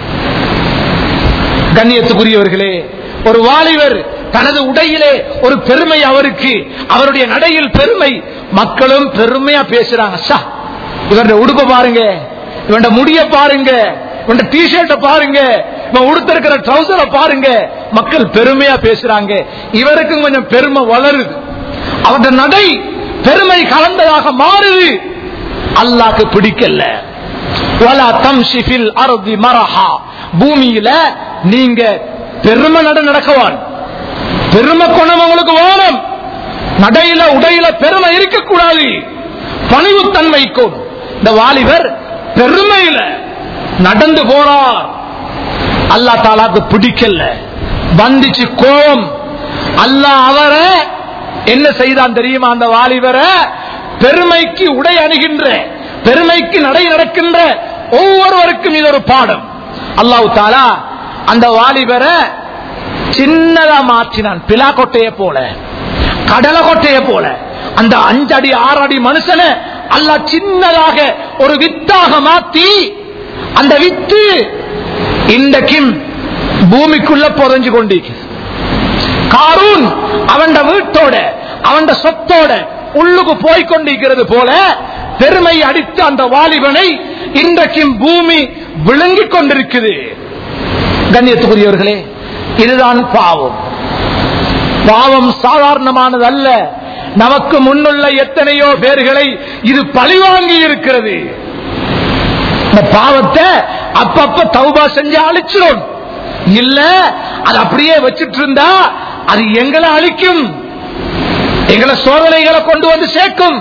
கண்ணியத்துக்குரியவர்களே ஒரு வாலிபர் தனது உடையிலே ஒரு பெருமை அவருக்கு அவருடைய நடையில் பெருமை மக்களும் பெருமையா பேசுறாங்க ஷா இவருடைய உடுப்ப பாருங்க இவன் முடிய பாருங்க இவன் டி ஷர்ட்ட பாருங்க இவன் உடுத்திருக்கிற ட்ரௌசரை பாருங்க மக்கள் பெருமையா பேசுறாங்க இவருக்கும் கொஞ்சம் பெருமை வளருது அவருடைய நடை பெருமை கலந்ததாக மாறுது அல்லாக்கு பிடிக்கல வலா தம்ஷி ஃபில் அர்தி மரஹா பூமியில நீங்க பெருமை நட நடக்கவான் பெருமை குணம் உங்களுக்கு வேணும் நடையில உடையில பெருமை இருக்கக்கூடாது பணிவுத்தன்மைக்கும் இந்த வாலிபர் பெருமையில நடந்து போறார் அல்லா தாலாக்கு பிடிக்கல வந்துச்சு கோபம் அல்லாஹ் அவரை என்ன செய்தான் தெரியுமா அந்த வாலிபரை பெருமைக்கு உடை அணுகின்ற பெருமைக்கு நடை நடக்கின்ற ஒவ்வொருவருக்கும் இது ஒரு பாடம் அல்லாஹ் தாலா அந்த வாலிபரை சின்னதா மாற்றினான் பிலா கொட்டைய போல கடலை கொட்டைய போல அந்த அஞ்சடி ஆறு அடி மனுஷனை அல்லா சின்னதாக ஒரு வித்தாக மாத்தி அந்த வித்து இன்றைக்கும் பூமிக்குள்ள புதஞ்சு கொண்டிருக்கு காரூன் அவன் வீட்டோட அவன் சொத்தோட உள்ளுக்கு போய் கொண்டிருக்கிறது போல பெருமை அடித்த அந்த வாலிபனை இன்றைக்கும் பூமி விளங்கிக் கொண்டிருக்குது கண்ணியத்துக்குரியவர்களே இதுதான் பாவம் பாவம் சாதாரணமானது அல்ல நமக்கு முன்னுள்ள எத்தனையோ பேர்களை இது பழிவாங்கி இருக்கிறது இந்த பாவத்தை அப்பப்ப தௌபா செஞ்சு அழிச்சிடும் இல்ல அது அப்படியே வச்சிட்டு இருந்தா அது எங்களை அழிக்கும் எங்களை சோதனைகளை கொண்டு வந்து சேர்க்கும்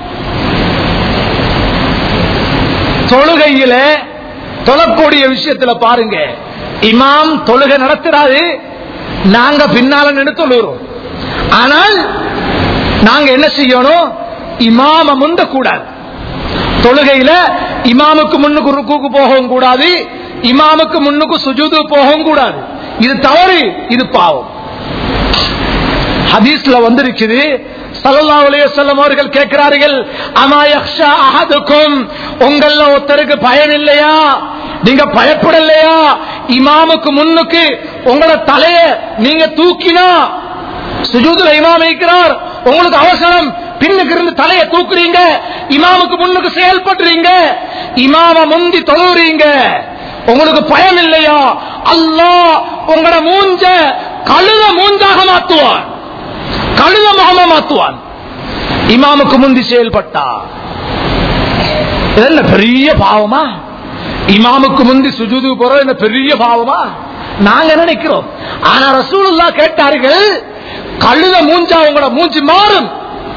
தொழுகையில தொழக்கூடிய விஷயத்துல பாருங்க இமாம் தொழுகை நடத்துறாரு நாங்க பின்னால நின்று தொழுகிறோம் ஆனால் நாங்க என்ன செய்யணும் இமாம முந்த கூடாது தொழுகையில இமாமுக்கு முன்னுக்கு ருக்குக்கு போகவும் கூடாது இமாமுக்கு முன்னுக்கு சுஜூது போகவும் கூடாது இது தவறு இது பாவம் ஹதீஸ்ல வந்திருக்குது சல்லா செல்லம் அவர்கள் கேட்கிறார்கள் அமாயக்ஷா அஹதுக்கும் உங்கள ஒருத்தருக்கு பயம் இல்லையா நீங்க பயப்படலையா இமாமுக்கு முன்னுக்கு உங்களோட தலைய நீங்க தூக்கினா சுஜூதுல இமாம் இருக்கிறார் உங்களுக்கு அவசரம் பின்னுக்கு இருந்து தலையை தூக்குறீங்க இமாமுக்கு முன்னுக்கு செயல்படுறீங்க இமாம முந்தி தொழுறீங்க உங்களுக்கு பயம் இல்லையா அல்லாஹ் உங்களோட மூஞ்ச கழுத மூஞ்சாக மாத்துவான் கழுத முகமா மாத்துவான் இமாமுக்கு முந்தி செயல்பட்டா இதெல்லாம் பெரிய பாவமா இமாமுக்கு முந்தி சுஜுது போறது என்ன பெரிய பாவமா நாங்க நினைக்கிறோம் ஆனா ரசூலுல்லா கேட்டார்கள் கழுத மூஞ்சா உங்களோட மூஞ்சி மாறும்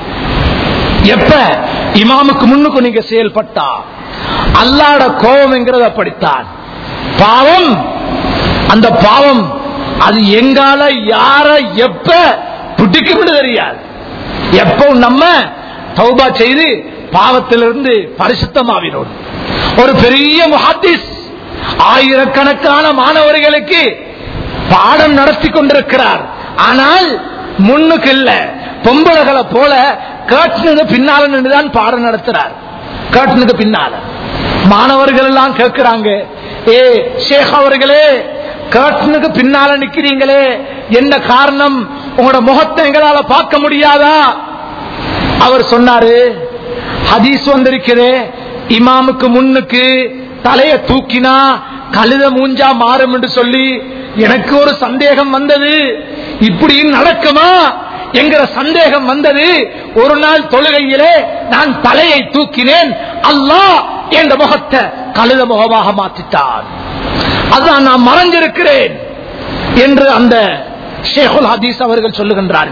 எப்ப இமாமுக்கு முன்னுக்கு நீங்க செயல்பட்டா அல்லாட கோபம்ங்கிறது அப்படித்தான் பாவம் அந்த பாவம் அது எங்கால யார எப்ப பிடிக்கும் தெரியாது எப்போ நம்ம தௌபா செய்து பாவத்திலிருந்து பரிசுத்தமாவினோம் ஒரு பெரிய முஹாத்திஸ் ஆயிரக்கணக்கான மாணவர்களுக்கு பாடம் நடத்தி கொண்டிருக்கிறார் ஆனால் முன்னுக்கு இல்ல பொம்பளைகளை போல கேட்டுனுக்கு பின்னால நின்றுதான் பாடம் நடத்துறார் கேட்டுனுக்கு பின்னால மாணவர்கள் எல்லாம் கேட்கிறாங்க ஏ ஷேக் அவர்களே கேட்டுனுக்கு பின்னால நிக்கிறீங்களே என்ன காரணம் உங்களோட முகத்தை எங்களால பார்க்க முடியாதா அவர் சொன்னாரு ஹதீஸ் வந்திருக்கிறே இமாமுக்கு முன்னுக்கு தலைய தூக்கினா கழுத மூஞ்சா மாறும் என்று சொல்லி எனக்கு ஒரு சந்தேகம் வந்தது இப்படி நடக்குமா என்கிற சந்தேகம் வந்தது ஒரு நாள் தொழுகையிலே நான் தலையை தூக்கினேன் அல்லாஹ் என்ற முகத்தை கழுத முகமாக மாற்றிட்டான் அதான் நான் மறைஞ்சிருக்கிறேன் என்று அந்த ஷேகுல் ஹதீஸ் அவர்கள் சொல்லுகின்றார்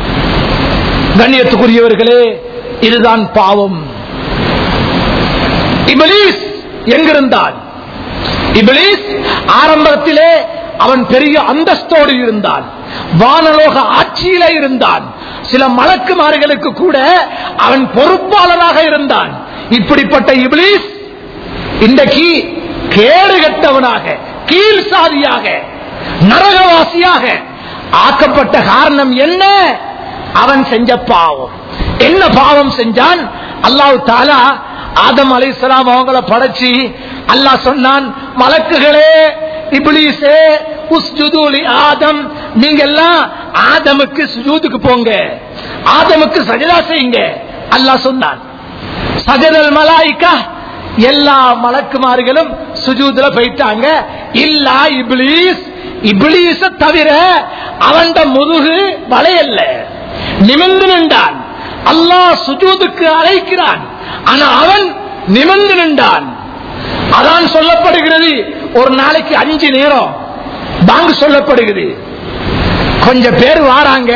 கண்ணியத்துக்குரியவர்களே இதுதான் பாவம் இபிலீஸ் எங்கிருந்தான் இபிலீஸ் ஆரம்பத்திலே அவன் பெரிய அந்தஸ்தோடு இருந்தான் வானலோக ஆட்சியில இருந்தான் சில மலக்குமார்களுக்கு கூட அவன் பொறுப்பாளராக இருந்தான் இப்படிப்பட்ட இபிலீஸ் இன்றைக்கு கேடு கட்டவனாக கீழ் சாதியாக நரகவாசியாக ஆக்கப்பட்ட காரணம் என்ன அவன் செஞ்ச பாவம் என்ன பாவம் செஞ்சான் அல்லாஹ் தாலா ஆதம் அலிஸ்லாம் அவங்கள படைச்சு அல்லாஹ் சொன்னான் மலக்குகளே இப்ளீஸே உஸ்ஜுதுலி ஆதம் நீங்க எல்லாம் ஆதமுக்கு சுஜூதுக்கு போங்க ஆதமுக்கு சஜதா செய்யுங்க அல்லாஹ் சொன்னான் சஜதல் மலாய்க்கா எல்லா மலக்குமார்களும் சுஜூதுல போயிட்டாங்க இல்லா இப்ளீஸ் இப்ளீஸ தவிர அவன் முதுகு வளையல்ல நிமிர்ந்து நின்றான் அல்லாஹ் சுஜூதுக்கு அழைக்கிறான் ஆனா அவன் நிமிர்ந்து நின்றான் அதான் சொல்லப்படுகிறது ஒரு நாளைக்கு அஞ்சு நேரம் பாங்கு சொல்லப்படுகிறது கொஞ்சம் பேர் வாராங்க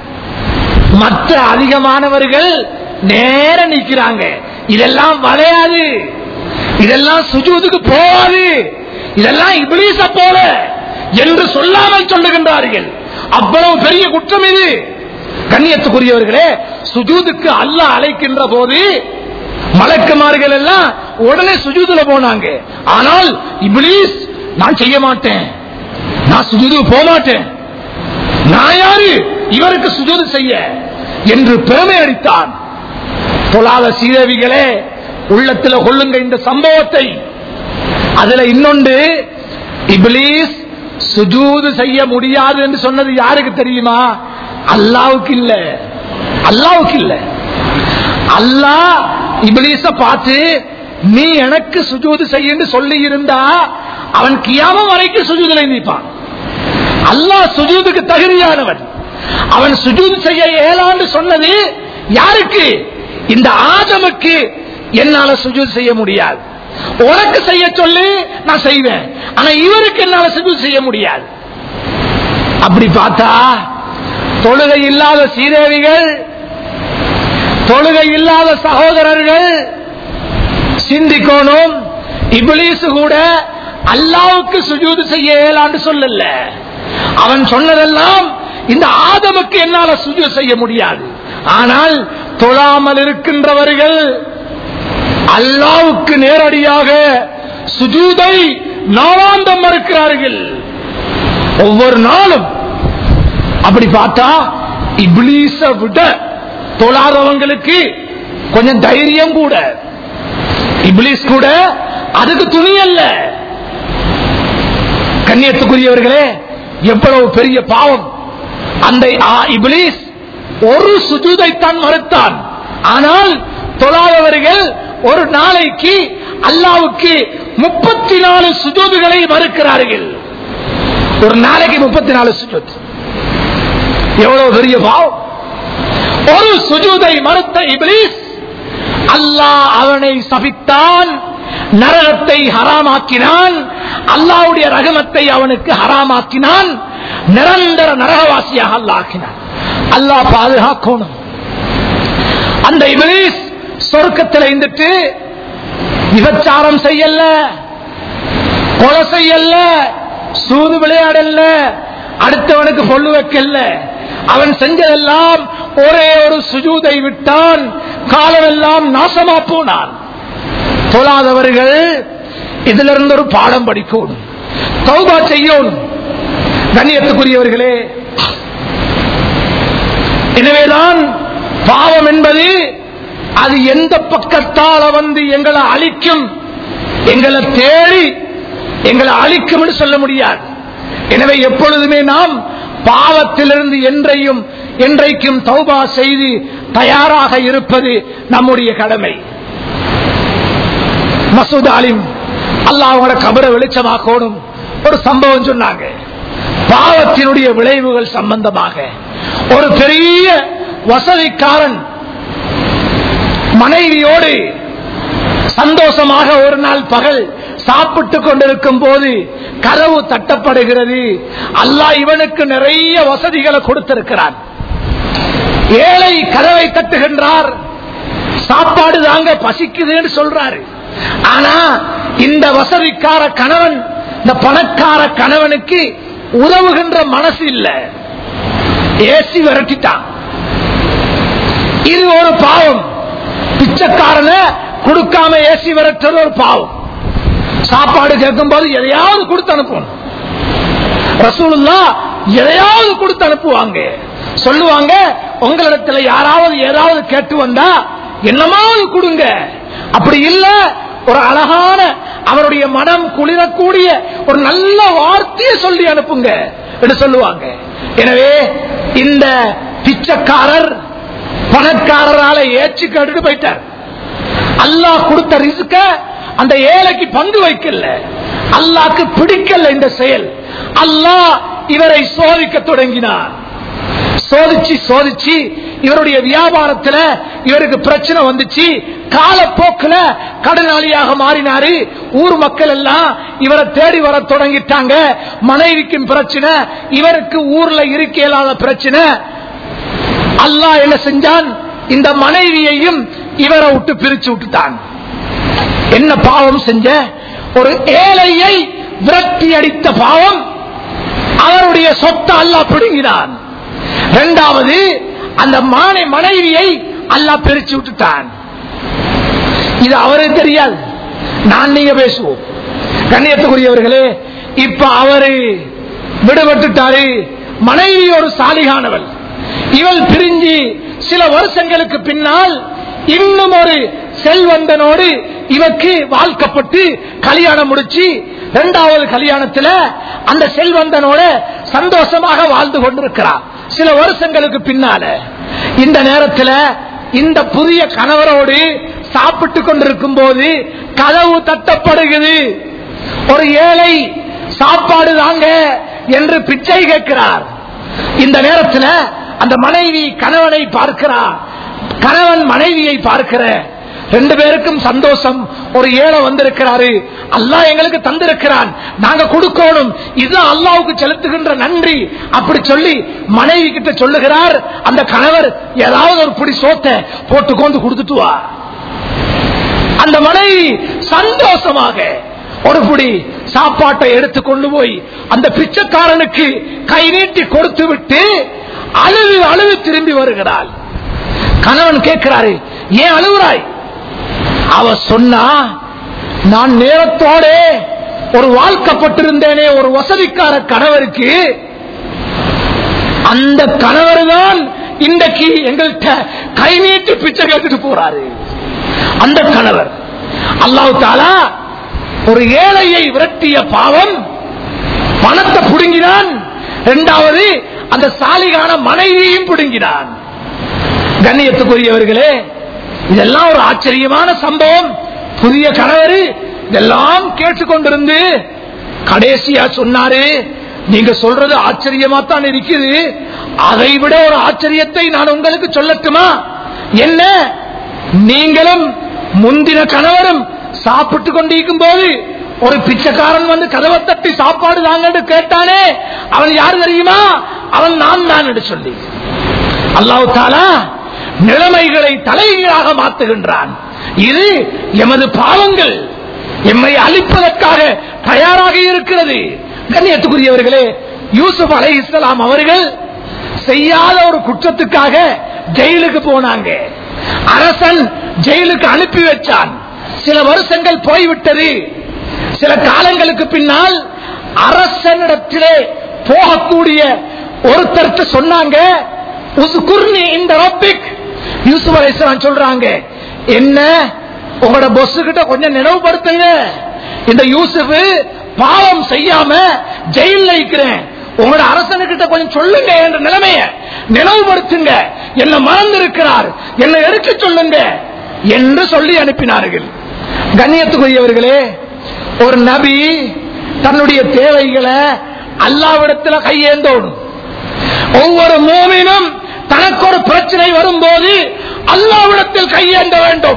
மற்ற அதிகமானவர்கள் நேர நிக்கிறாங்க இதெல்லாம் வளையாது இதெல்லாம் சுஜூதுக்கு போகாது இதெல்லாம் இபிலீச போல என்று சொல்லாமல் சொல்லுகின்றார்கள் அவ்வளவு பெரிய குற்றம் இது கண்ணியத்துக்குரியவர்களே சுஜூதுக்கு அல்லாஹ் அழைக்கின்ற போது மலக்குமார்கள் எல்லாம் உடனே சுஜூதுல போனாங்க ஆனால் இப்ளீஸ் நான் செய்ய மாட்டேன் நான் சுஜூது போக மாட்டேன் நான் யாரு இவருக்கு சுஜூது செய்ய என்று பெருமை அடித்தான் தொழாத சீதேவிகளே உள்ளத்துல கொள்ளுங்க இந்த சம்பவத்தை அதுல இன்னொன்று இப்ளீஸ் சுஜூது செய்ய முடியாது என்று சொன்னது யாருக்கு தெரியுமா அல்லாவுக்கு இல்ல அல்லாவுக்கு இல்ல அல்லாஹ் இப்ளீஸ பார்த்து நீ எனக்கு சுஜூது செய்யன்னு சொல்லி இருந்தா அவன் கியாமம் வரைக்கும் சுஜூதுல நிற்பான் அல்லாஹ் சுஜூதுக்கு தகுதியானவன் அவன் சுஜூது செய்ய இயலான்னு சொன்னது யாருக்கு இந்த ஆதமுக்கு என்னால சுஜூது செய்ய முடியாது உனக்கு செய்ய சொல்லி நான் செய்வேன் ஆனா இவருக்கு என்னால சுஜூது செய்ய முடியாது அப்படி பார்த்தா தொழுகை இல்லாத சீதேவிகள் தொழுகை இல்லாத சகோதரர்கள் சிந்திக்கணும் இபிலீசு கூட அல்லாவுக்கு சுஜூது செய்ய இயலான்னு சொல்லல அவன் சொன்னதெல்லாம் இந்த ஆதமுக்கு என்னால சுஜூ செய்ய முடியாது ஆனால் தொழாமல் இருக்கின்றவர்கள் அல்லாவுக்கு நேரடியாக சுஜூதை நாளாந்தம் மறுக்கிறார்கள் ஒவ்வொரு நாளும் அப்படி பார்த்தா இப்ளீஸ விட தொழாதவங்களுக்கு கொஞ்சம் தைரியம் கூட இப்ளீஸ் கூட அதுக்கு துணி அல்ல கண்ணியத்துக்குரியவர்களே எவ்வளவு பெரிய பாவம் அந்த ஆ- இப்ளீஸ் ஒரு சுஜூதைத்தான் மறுத்தான் ஆனால் தொழாதவர்கள் ஒரு நாளைக்கு அல்லாவுக்கு முப்பத்தி நாலு சுஜூதுகளை மறுக்கிறார்கள் ஒரு நாளைக்கு முப்பத்தி நாலு சுஜூத் எவ்வளவு பெரிய பாவம் ஒரு சுஜூதை மறுத்த இப்ளீஸ் அல்லாஹ் அவனை சபித்தான் நரகத்தை ஹராமாக்கினான் அல்லாவுடைய ரகமத்தை அவனுக்கு ஹராமாக்கினான் நிரந்தர நரகவாசியாக அல்லாக்கினான் அல்லாஹ் பாதுகாக்கணும் அந்த இபிலிஸ் சொர்க்கத்தில் இருந்துட்டு விபச்சாரம் செய்யல கொலை செய்யல சூது விளையாடல அடுத்தவனுக்கு பொல்லு வைக்கல அவன் செஞ்சதெல்லாம் ஒரே ஒரு சுஜூதை விட்டான் காலமெல்லாம் நாசமா போனான் தொழாதவர்கள் இதுல இருந்து ஒரு பாடம் படிக்கணும் தௌபா செய்யணும் கண்ணியத்துக்குரியவர்களே எனவேதான் பாவம் என்பது அது எந்த பக்கத்தால வந்து எங்களை அழிக்கும் எங்களை தேடி எங்களை அழிக்கும் என்று சொல்ல முடியாது எனவே எப்பொழுதுமே நாம் பாவத்திலிருந்து என்றையும் என்றைக்கும் தௌபா செய்து தயாராக இருப்பது நம்முடைய கடமை மசூத் அலிம் அல்லாஹ் அவங்களோட கபரை வெளிச்சமாக்கணும் ஒரு சம்பவம் சொன்னாங்க பாவத்தினுடைய விளைவுகள் சம்பந்தமாக ஒரு பெரிய வசதிக்காரன் மனைவியோடு சந்தோஷமாக ஒரு நாள் பகல் சாப்பிட்டுக் கொண்டிருக்கும் போது கதவு தட்டப்படுகிறது அல்லாஹ் இவனுக்கு நிறைய வசதிகளை கொடுத்திருக்கிறான் ஏழை கதவை தட்டுகின்றார் சாப்பாடு தாங்க பசிக்குதுன்னு சொல்றாரு ஆனா இந்த வசதிக்கார கணவன் இந்த பணக்கார கணவனுக்கு உதவுகின்ற மனசு இல்ல ஏசி விரட்டிட்டான் இது ஒரு பாவம் பிச்சைக்காரனை கொடுக்காம ஏசி விரட்டுறது ஒரு பாவம் சாப்பாடு கேட்கும் போது எதையாவது கொடுத்து அனுப்பணும் ரசூலுல்லா எதையாவது கொடுத்து அனுப்புவாங்க சொல்லுவாங்க உங்களிடத்துல யாராவது ஏதாவது கேட்டு வந்தா என்னமாவது கொடுங்க அப்படி இல்ல ஒரு அழகான அவருடைய மனம் குளிரக்கூடிய ஒரு நல்ல வார்த்தையை சொல்லி அனுப்புங்க என்று சொல்லுவாங்க எனவே இந்த பிச்சைக்காரர் பணக்காரரால ஏச்சு கேட்டுட்டு போயிட்டார் அல்லாஹ் கொடுத்த ரிஸ்க அந்த ஏழைக்கு பங்கு வைக்கல அல்லாஹ்க்கு பிடிக்கல இந்த செயல் அல்லாஹ் இவரை சோதிக்க தொடங்கினார் சோதிச்சு சோதிச்சு இவருடைய வியாபாரத்துல இவருக்கு பிரச்சனை வந்துச்சு காலப்போக்கில் கடனாளியாக மாறினாரு ஊர் மக்கள் எல்லாம் இவரை தேடி வர தொடங்கிட்டாங்க மனைவிக்கும் பிரச்சனை இவருக்கு ஊர்ல இருக்க இயலாத பிரச்சனை அல்லாஹ் என்ன செஞ்சான் இந்த மனைவியையும் இவரை விட்டு பிரிச்சு விட்டுட்டான் என்ன பாவம் செஞ்ச ஒரு ஏழையை விரட்டி அடித்த பாவம் அவருடைய சொத்தை அல்லாஹ் பிடுங்கினான் இரண்டாவது அந்த மானை மனைவியை அல்லாஹ் பிரிச்சு விட்டுட்டான் இது அவருக்கு தெரியாது நான் நீங்க பேசுவோம் கண்ணியத்துக்குரியவர்களே இப்ப அவரு விடுபட்டுட்டாரு மனைவி ஒரு சாலிகானவள் இவள் பிரிஞ்சு சில வருஷங்களுக்கு பின்னால் இன்னும் ஒரு செல்வந்தனோடு இவக்கு வாழ்க்கப்பட்டு கல்யாணம் முடிச்சு இரண்டாவது கல்யாணத்துல அந்த செல்வந்தனோட சந்தோஷமாக வாழ்ந்து கொண்டிருக்கிறார் சில வருஷங்களுக்கு பின்னால இந்த நேரத்துல இந்த புதிய கணவரோடு சாப்பிட்டு கொண்டிருக்கும் போது கதவு தட்டப்படுகிறது ஒரு ஏழை சாப்பாடு தாங்க என்று பிச்சை கேட்கிறார் இந்த நேரத்தில் அந்த மனைவி கணவனை பார்க்கிறார் கணவன் மனைவியை பார்க்கிற ரெண்டு பேருக்கும் சந்தோஷம் ஒரு ஏழை வந்திருக்கிறாரு அல்லாஹ் எங்களுக்கு தந்திருக்கிறான் நாங்க கொடுக்கணும் இதுதான் அல்லாவுக்கு செலுத்துகின்ற நன்றி அப்படி சொல்லி மனைவி கிட்ட சொல்லுகிறார் அந்த கணவர் ஏதாவது ஒரு பிடி சோத்தை போட்டு கொண்டு கொடுத்துட்டு வா அந்த மனைவி சந்தோஷமாக ஒரு புடி சாப்பாட்டை எடுத்து கொண்டு போய் அந்த பிச்சைக்காரனுக்கு கை நீட்டி கொடுத்து விட்டு அழுது அழுது திரும்பி வருகிறாள் கணவன் கேட்கிறாரு ஏன் அழுகுறாய் அவ சொன்னா நான் நேரத்தோட ஒரு வாழ்க்கப்பட்டிருந்தேனே ஒரு வசதிக்கார கணவருக்கு அந்த கணவர் தான் இன்றைக்கு எங்கள்கிட்ட கை நீட்டி பிச்சை கேட்டுட்டு போறாரு அந்த கணவர் அல்லாஹ் தாலா ஒரு ஏழையை விரட்டிய பாவம் பணத்தை புடுங்கினான் இரண்டாவது அந்த சாலிகான மனைவியையும் புடுங்கினான் கண்ணியத்துக்குரியவர்களே இதெல்லாம் ஒரு ஆச்சரியமான சம்பவம் புதிய கணவர் இதெல்லாம் கேட்டுக்கொண்டிருந்து கடைசியா சொன்னாரு நீங்க சொல்றது ஆச்சரியமா தான் இருக்குது அதை விட ஒரு ஆச்சரியத்தை நான் உங்களுக்கு சொல்லட்டுமா என்ன நீங்களும் முந்தின கணவரும் சாப்பிட்டு கொண்டிருக்கும் போது ஒரு பிச்சைக்காரன் வந்து கதவை தட்டி சாப்பாடு தாங்கன்னு கேட்டானே அவன் யாரு தெரியுமா அவன் நான் தான் என்று சொல்லி அல்லாஹ் தாலா நிலைமைகளை தலைகீழாக மாற்றுகின்றான் இது எமது பாவங்கள் எம்மை அழிப்பதற்காக தயாராக இருக்கிறது கண்ணியத்துக்குரியவர்களே யூசுப் அலை இஸ்லாம் அவர்கள் செய்யாத ஒரு குற்றத்துக்காக ஜெயிலுக்கு போனாங்க அரசன் ஜெயிலுக்கு அனுப்பி வச்சான் சில வருஷங்கள் போய்விட்டது சில காலங்களுக்கு பின்னால் அரசனிடத்திலே போகக்கூடிய ஒருத்தருக்கு சொன்னாங்க உஸ்குர்னி இந்த ரப்பிக் யூசுப் அலைஹிஸ்ஸலாம் சொல்றாங்க என்ன உங்களோட பொஸ் கிட்ட கொஞ்சம் நினைவுபடுத்துங்க இந்த யூசுப் பாவம் செய்யாம ஜெயில இருக்கிறேன் உங்களோட அரசனுக்கிட்ட கொஞ்சம் சொல்லுங்க என்ற நிலைமைய நினைவுபடுத்துங்க என்ன மறந்து இருக்கிறார் என்ன எடுக்க சொல்லுங்க என்று சொல்லி அனுப்பினார்கள் கண்ணியத்துக்குரியவர்களே ஒரு நபி தன்னுடைய தேவைகளை அல்லாவிடத்துல கையேந்தோடும் ஒவ்வொரு மூமினும் தனக்கு ஒரு பிரச்சனை வரும்போது அல்லாவிடத்தில் கையேந்த வேண்டும்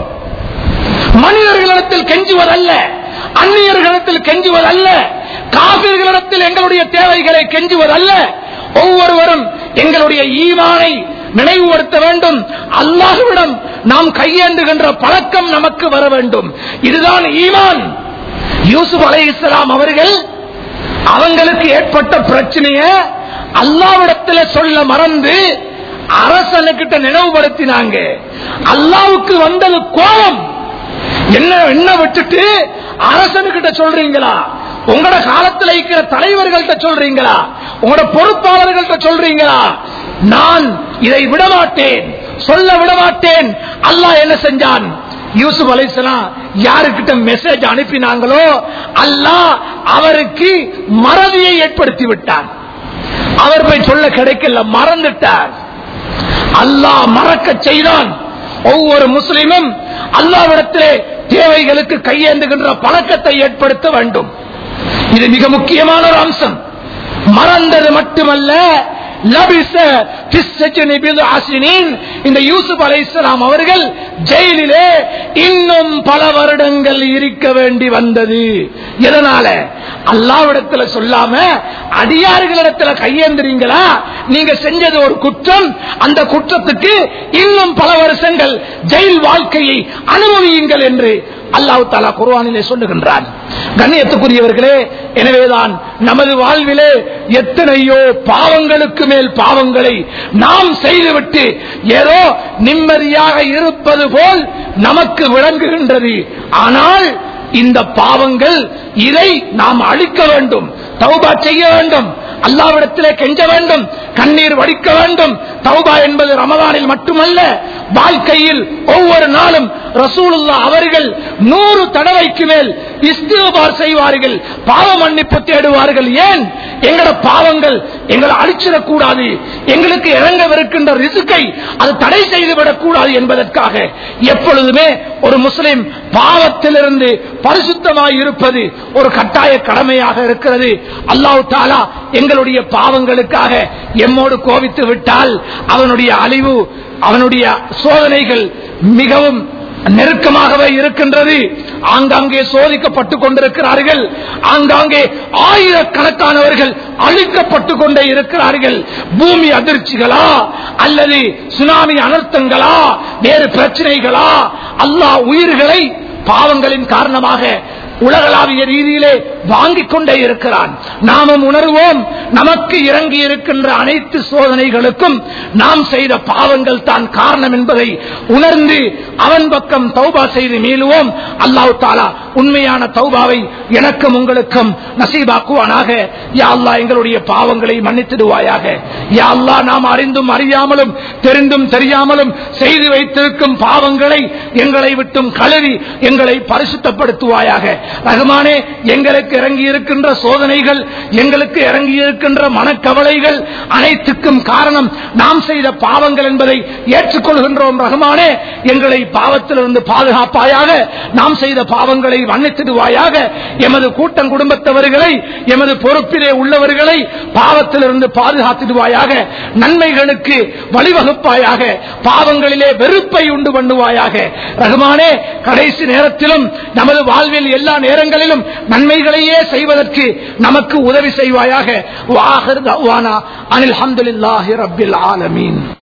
மனிதர்களிடத்தில் கெஞ்சுவதல்ல அந்நியர்களிடத்தில் கெஞ்சுவதல்ல காவிர்களிடத்தில் எங்களுடைய தேவைகளை கெஞ்சுவதல்ல ஒவ்வொருவரும் எங்களுடைய ஈமானை நினைவுபடுத்த வேண்டும் அல்லாஹுவிடம் நாம் கையேந்துகின்ற பழக்கம் நமக்கு வர வேண்டும் இதுதான் ஈமான் யூசுப் அலை இஸ்லாம் அவர்கள் அவங்களுக்கு ஏற்பட்ட பிரச்சனைய அல்லாவிடத்துல சொல்ல மறந்து அரசனுக்கிட்ட நினைவுபடுத்தினாங்க அல்லாவுக்கு வந்தது கோபம் என்ன என்ன விட்டுட்டு அரசனுக்கிட்ட சொல்றீங்களா உங்களோட காலத்தில் இருக்கிற தலைவர்கள்ட்ட சொல்றீங்களா உங்களோட பொறுப்பாளர்கள்ட்ட சொல்றீங்களா நான் இதை விடமாட்டேன் சொல்ல விடமாட்டேன் அல்லாஹ் என்ன செஞ்சான் யூசுப் அலைசலாம் யாருக்கிட்ட மெசேஜ் அனுப்பினாங்களோ அல்லாஹ் அவருக்கு மறதியை ஏற்படுத்தி விட்டான் அவர் போய் சொல்ல கிடைக்கல மறந்துட்டார் அல்லாஹ் மறக்க செய்தான் ஒவ்வொரு முஸ்லிமும் அல்லாவிடத்திலே தேவைகளுக்கு கையேந்துகின்ற பழக்கத்தை ஏற்படுத்த வேண்டும் இது மிக முக்கியமான ஒரு அம்சம் மறந்தது மட்டுமல்ல லபிஸ ஃபிஸ் ஸஜ்னி பித்ஆ சினீன். இந்த யூசுப் அலைஹிஸ்ஸலாம் அவர்கள் ஜெயிலிலே இன்னும் பல வருடங்கள் இருக்க வேண்டி வந்தது எதனால அல்லாவிடத்துல சொல்லாம அடியார்களிடத்துல கையேந்திரீங்களா நீங்க செஞ்சது ஒரு குற்றம் அந்த குற்றத்துக்கு இன்னும் பல வருஷங்கள் ஜெயில் வாழ்க்கையை அனுபவியுங்கள் என்று அல்லாஹ் தாலா குர்ஆனிலே சொல்லுகின்றான் கண்ணியத்துக்குரியவர்களே எனவேதான் நமது வாழ்விலே எத்தனையோ பாவங்களுக்கு மேல் பாவங்களை நாம் செய்துவிட்டு ஏதோ நிம்மதியாக இருப்பது போல் நமக்கு விளங்குகின்றது ஆனால் இந்த பாவங்கள் இதை நாம் அழிக்க வேண்டும் தௌபா செய்ய வேண்டும் அல்லாவிடத்திலே கெஞ்ச வேண்டும் கண்ணீர் வடிக்க வேண்டும் தௌபா என்பது ரமதானில் மட்டுமல்ல வாழ்க்கையில் ஒவ்வொரு நாளும் ரசூலுல்லா அவர்கள் நூறு தடவைக்கு மேல் இஸ்திகார் செய்வார்கள் பாவ மன்னிப்பு தேடுவார்கள் ஏன் எங்களோட பாவங்கள் எங்களை அழிச்சிடக்கூடாது எங்களுக்கு இறங்கவிருக்கின்ற ரிசுக்கை அது தடை செய்துவிடக் கூடாது என்பதற்காக எப்பொழுதுமே ஒரு முஸ்லிம் பாவத்திலிருந்து பரிசுத்தமாய் இருப்பது ஒரு கட்டாய கடமையாக இருக்கிறது அல்லாஹ் தாலா எங்களுடைய பாவங்களுக்காக எம்மோடு கோபித்து விட்டால் அவனுடைய அழிவு அவனுடைய சோதனைகள் மிகவும் நெருக்கமாகவே இருக்கின்றது ஆங்காங்கே சோதிக்கப்பட்டுக் கொண்டிருக்கிறார்கள் ஆங்காங்கே ஆயிரக்கணக்கானவர்கள் அழிக்கப்பட்டுக் கொண்டே இருக்கிறார்கள் பூமி அதிர்ச்சிகளா அல்லது சுனாமி அனர்த்தங்களா வேறு பிரச்சனைகளா அல்லாஹ் உயிர்களை பாவங்களின் காரணமாக உலகளாவிய ரீதியிலே வாங்கிக் கொண்டே இருக்கிறான் நாமும் உணர்வோம் நமக்கு இறங்கி இருக்கின்ற அனைத்து சோதனைகளுக்கும் நாம் செய்த பாவங்கள் தான் காரணம் என்பதை உணர்ந்து அவன் பக்கம் தௌபா செய்து மீளுவோம் அல்லாஹ் தாலா உண்மையான தௌபாவை எனக்கும் உங்களுக்கும் நசீபாக்குவானாக யா அல்லாஹ் எங்களுடைய பாவங்களை மன்னித்திடுவாயாக யா அல்லாஹ் நாம் அறிந்தும் அறியாமலும் தெரிந்தும் தெரியாமலும் செய்து வைத்திருக்கும் பாவங்களை எங்களை விட்டும் கழுவி எங்களை பரிசுத்தப்படுத்துவாயாக ரகுமானே எங்களுக்கு இறங்கி இருக்கின்ற சோதனைகள் எங்களுக்கு இறங்கி இருக்கின்ற மனக்கவலைகள் அனைத்துக்கும் காரணம் நாம் செய்த பாவங்கள் என்பதை ஏற்றுக்கொள்கின்றோம் ரகுமானே எங்களை பாவத்திலிருந்து பாதுகாப்பாயாக நாம் செய்த பாவங்களை மன்னித்திடுவாயாக எமது கூட்டம் குடும்பத்தவர்களை எமது பொறுப்பிலே உள்ளவர்களை பாவத்திலிருந்து பாதுகாத்திடுவாயாக நன்மைகளுக்கு வழிவகுப்பாயாக பாவங்களிலே வெறுப்பை உண்டு பண்ணுவாயாக ரகுமானே கடைசி நேரத்திலும் நமது வாழ்வில் எல்லா நேரங்களிலும் நன்மைகளையே செய்வதற்கு நமக்கு உதவி செய்வாயாக வாஹர் தவானா அனில் அஹமதுல்லாஹி ரப்பில் ஆலமீன்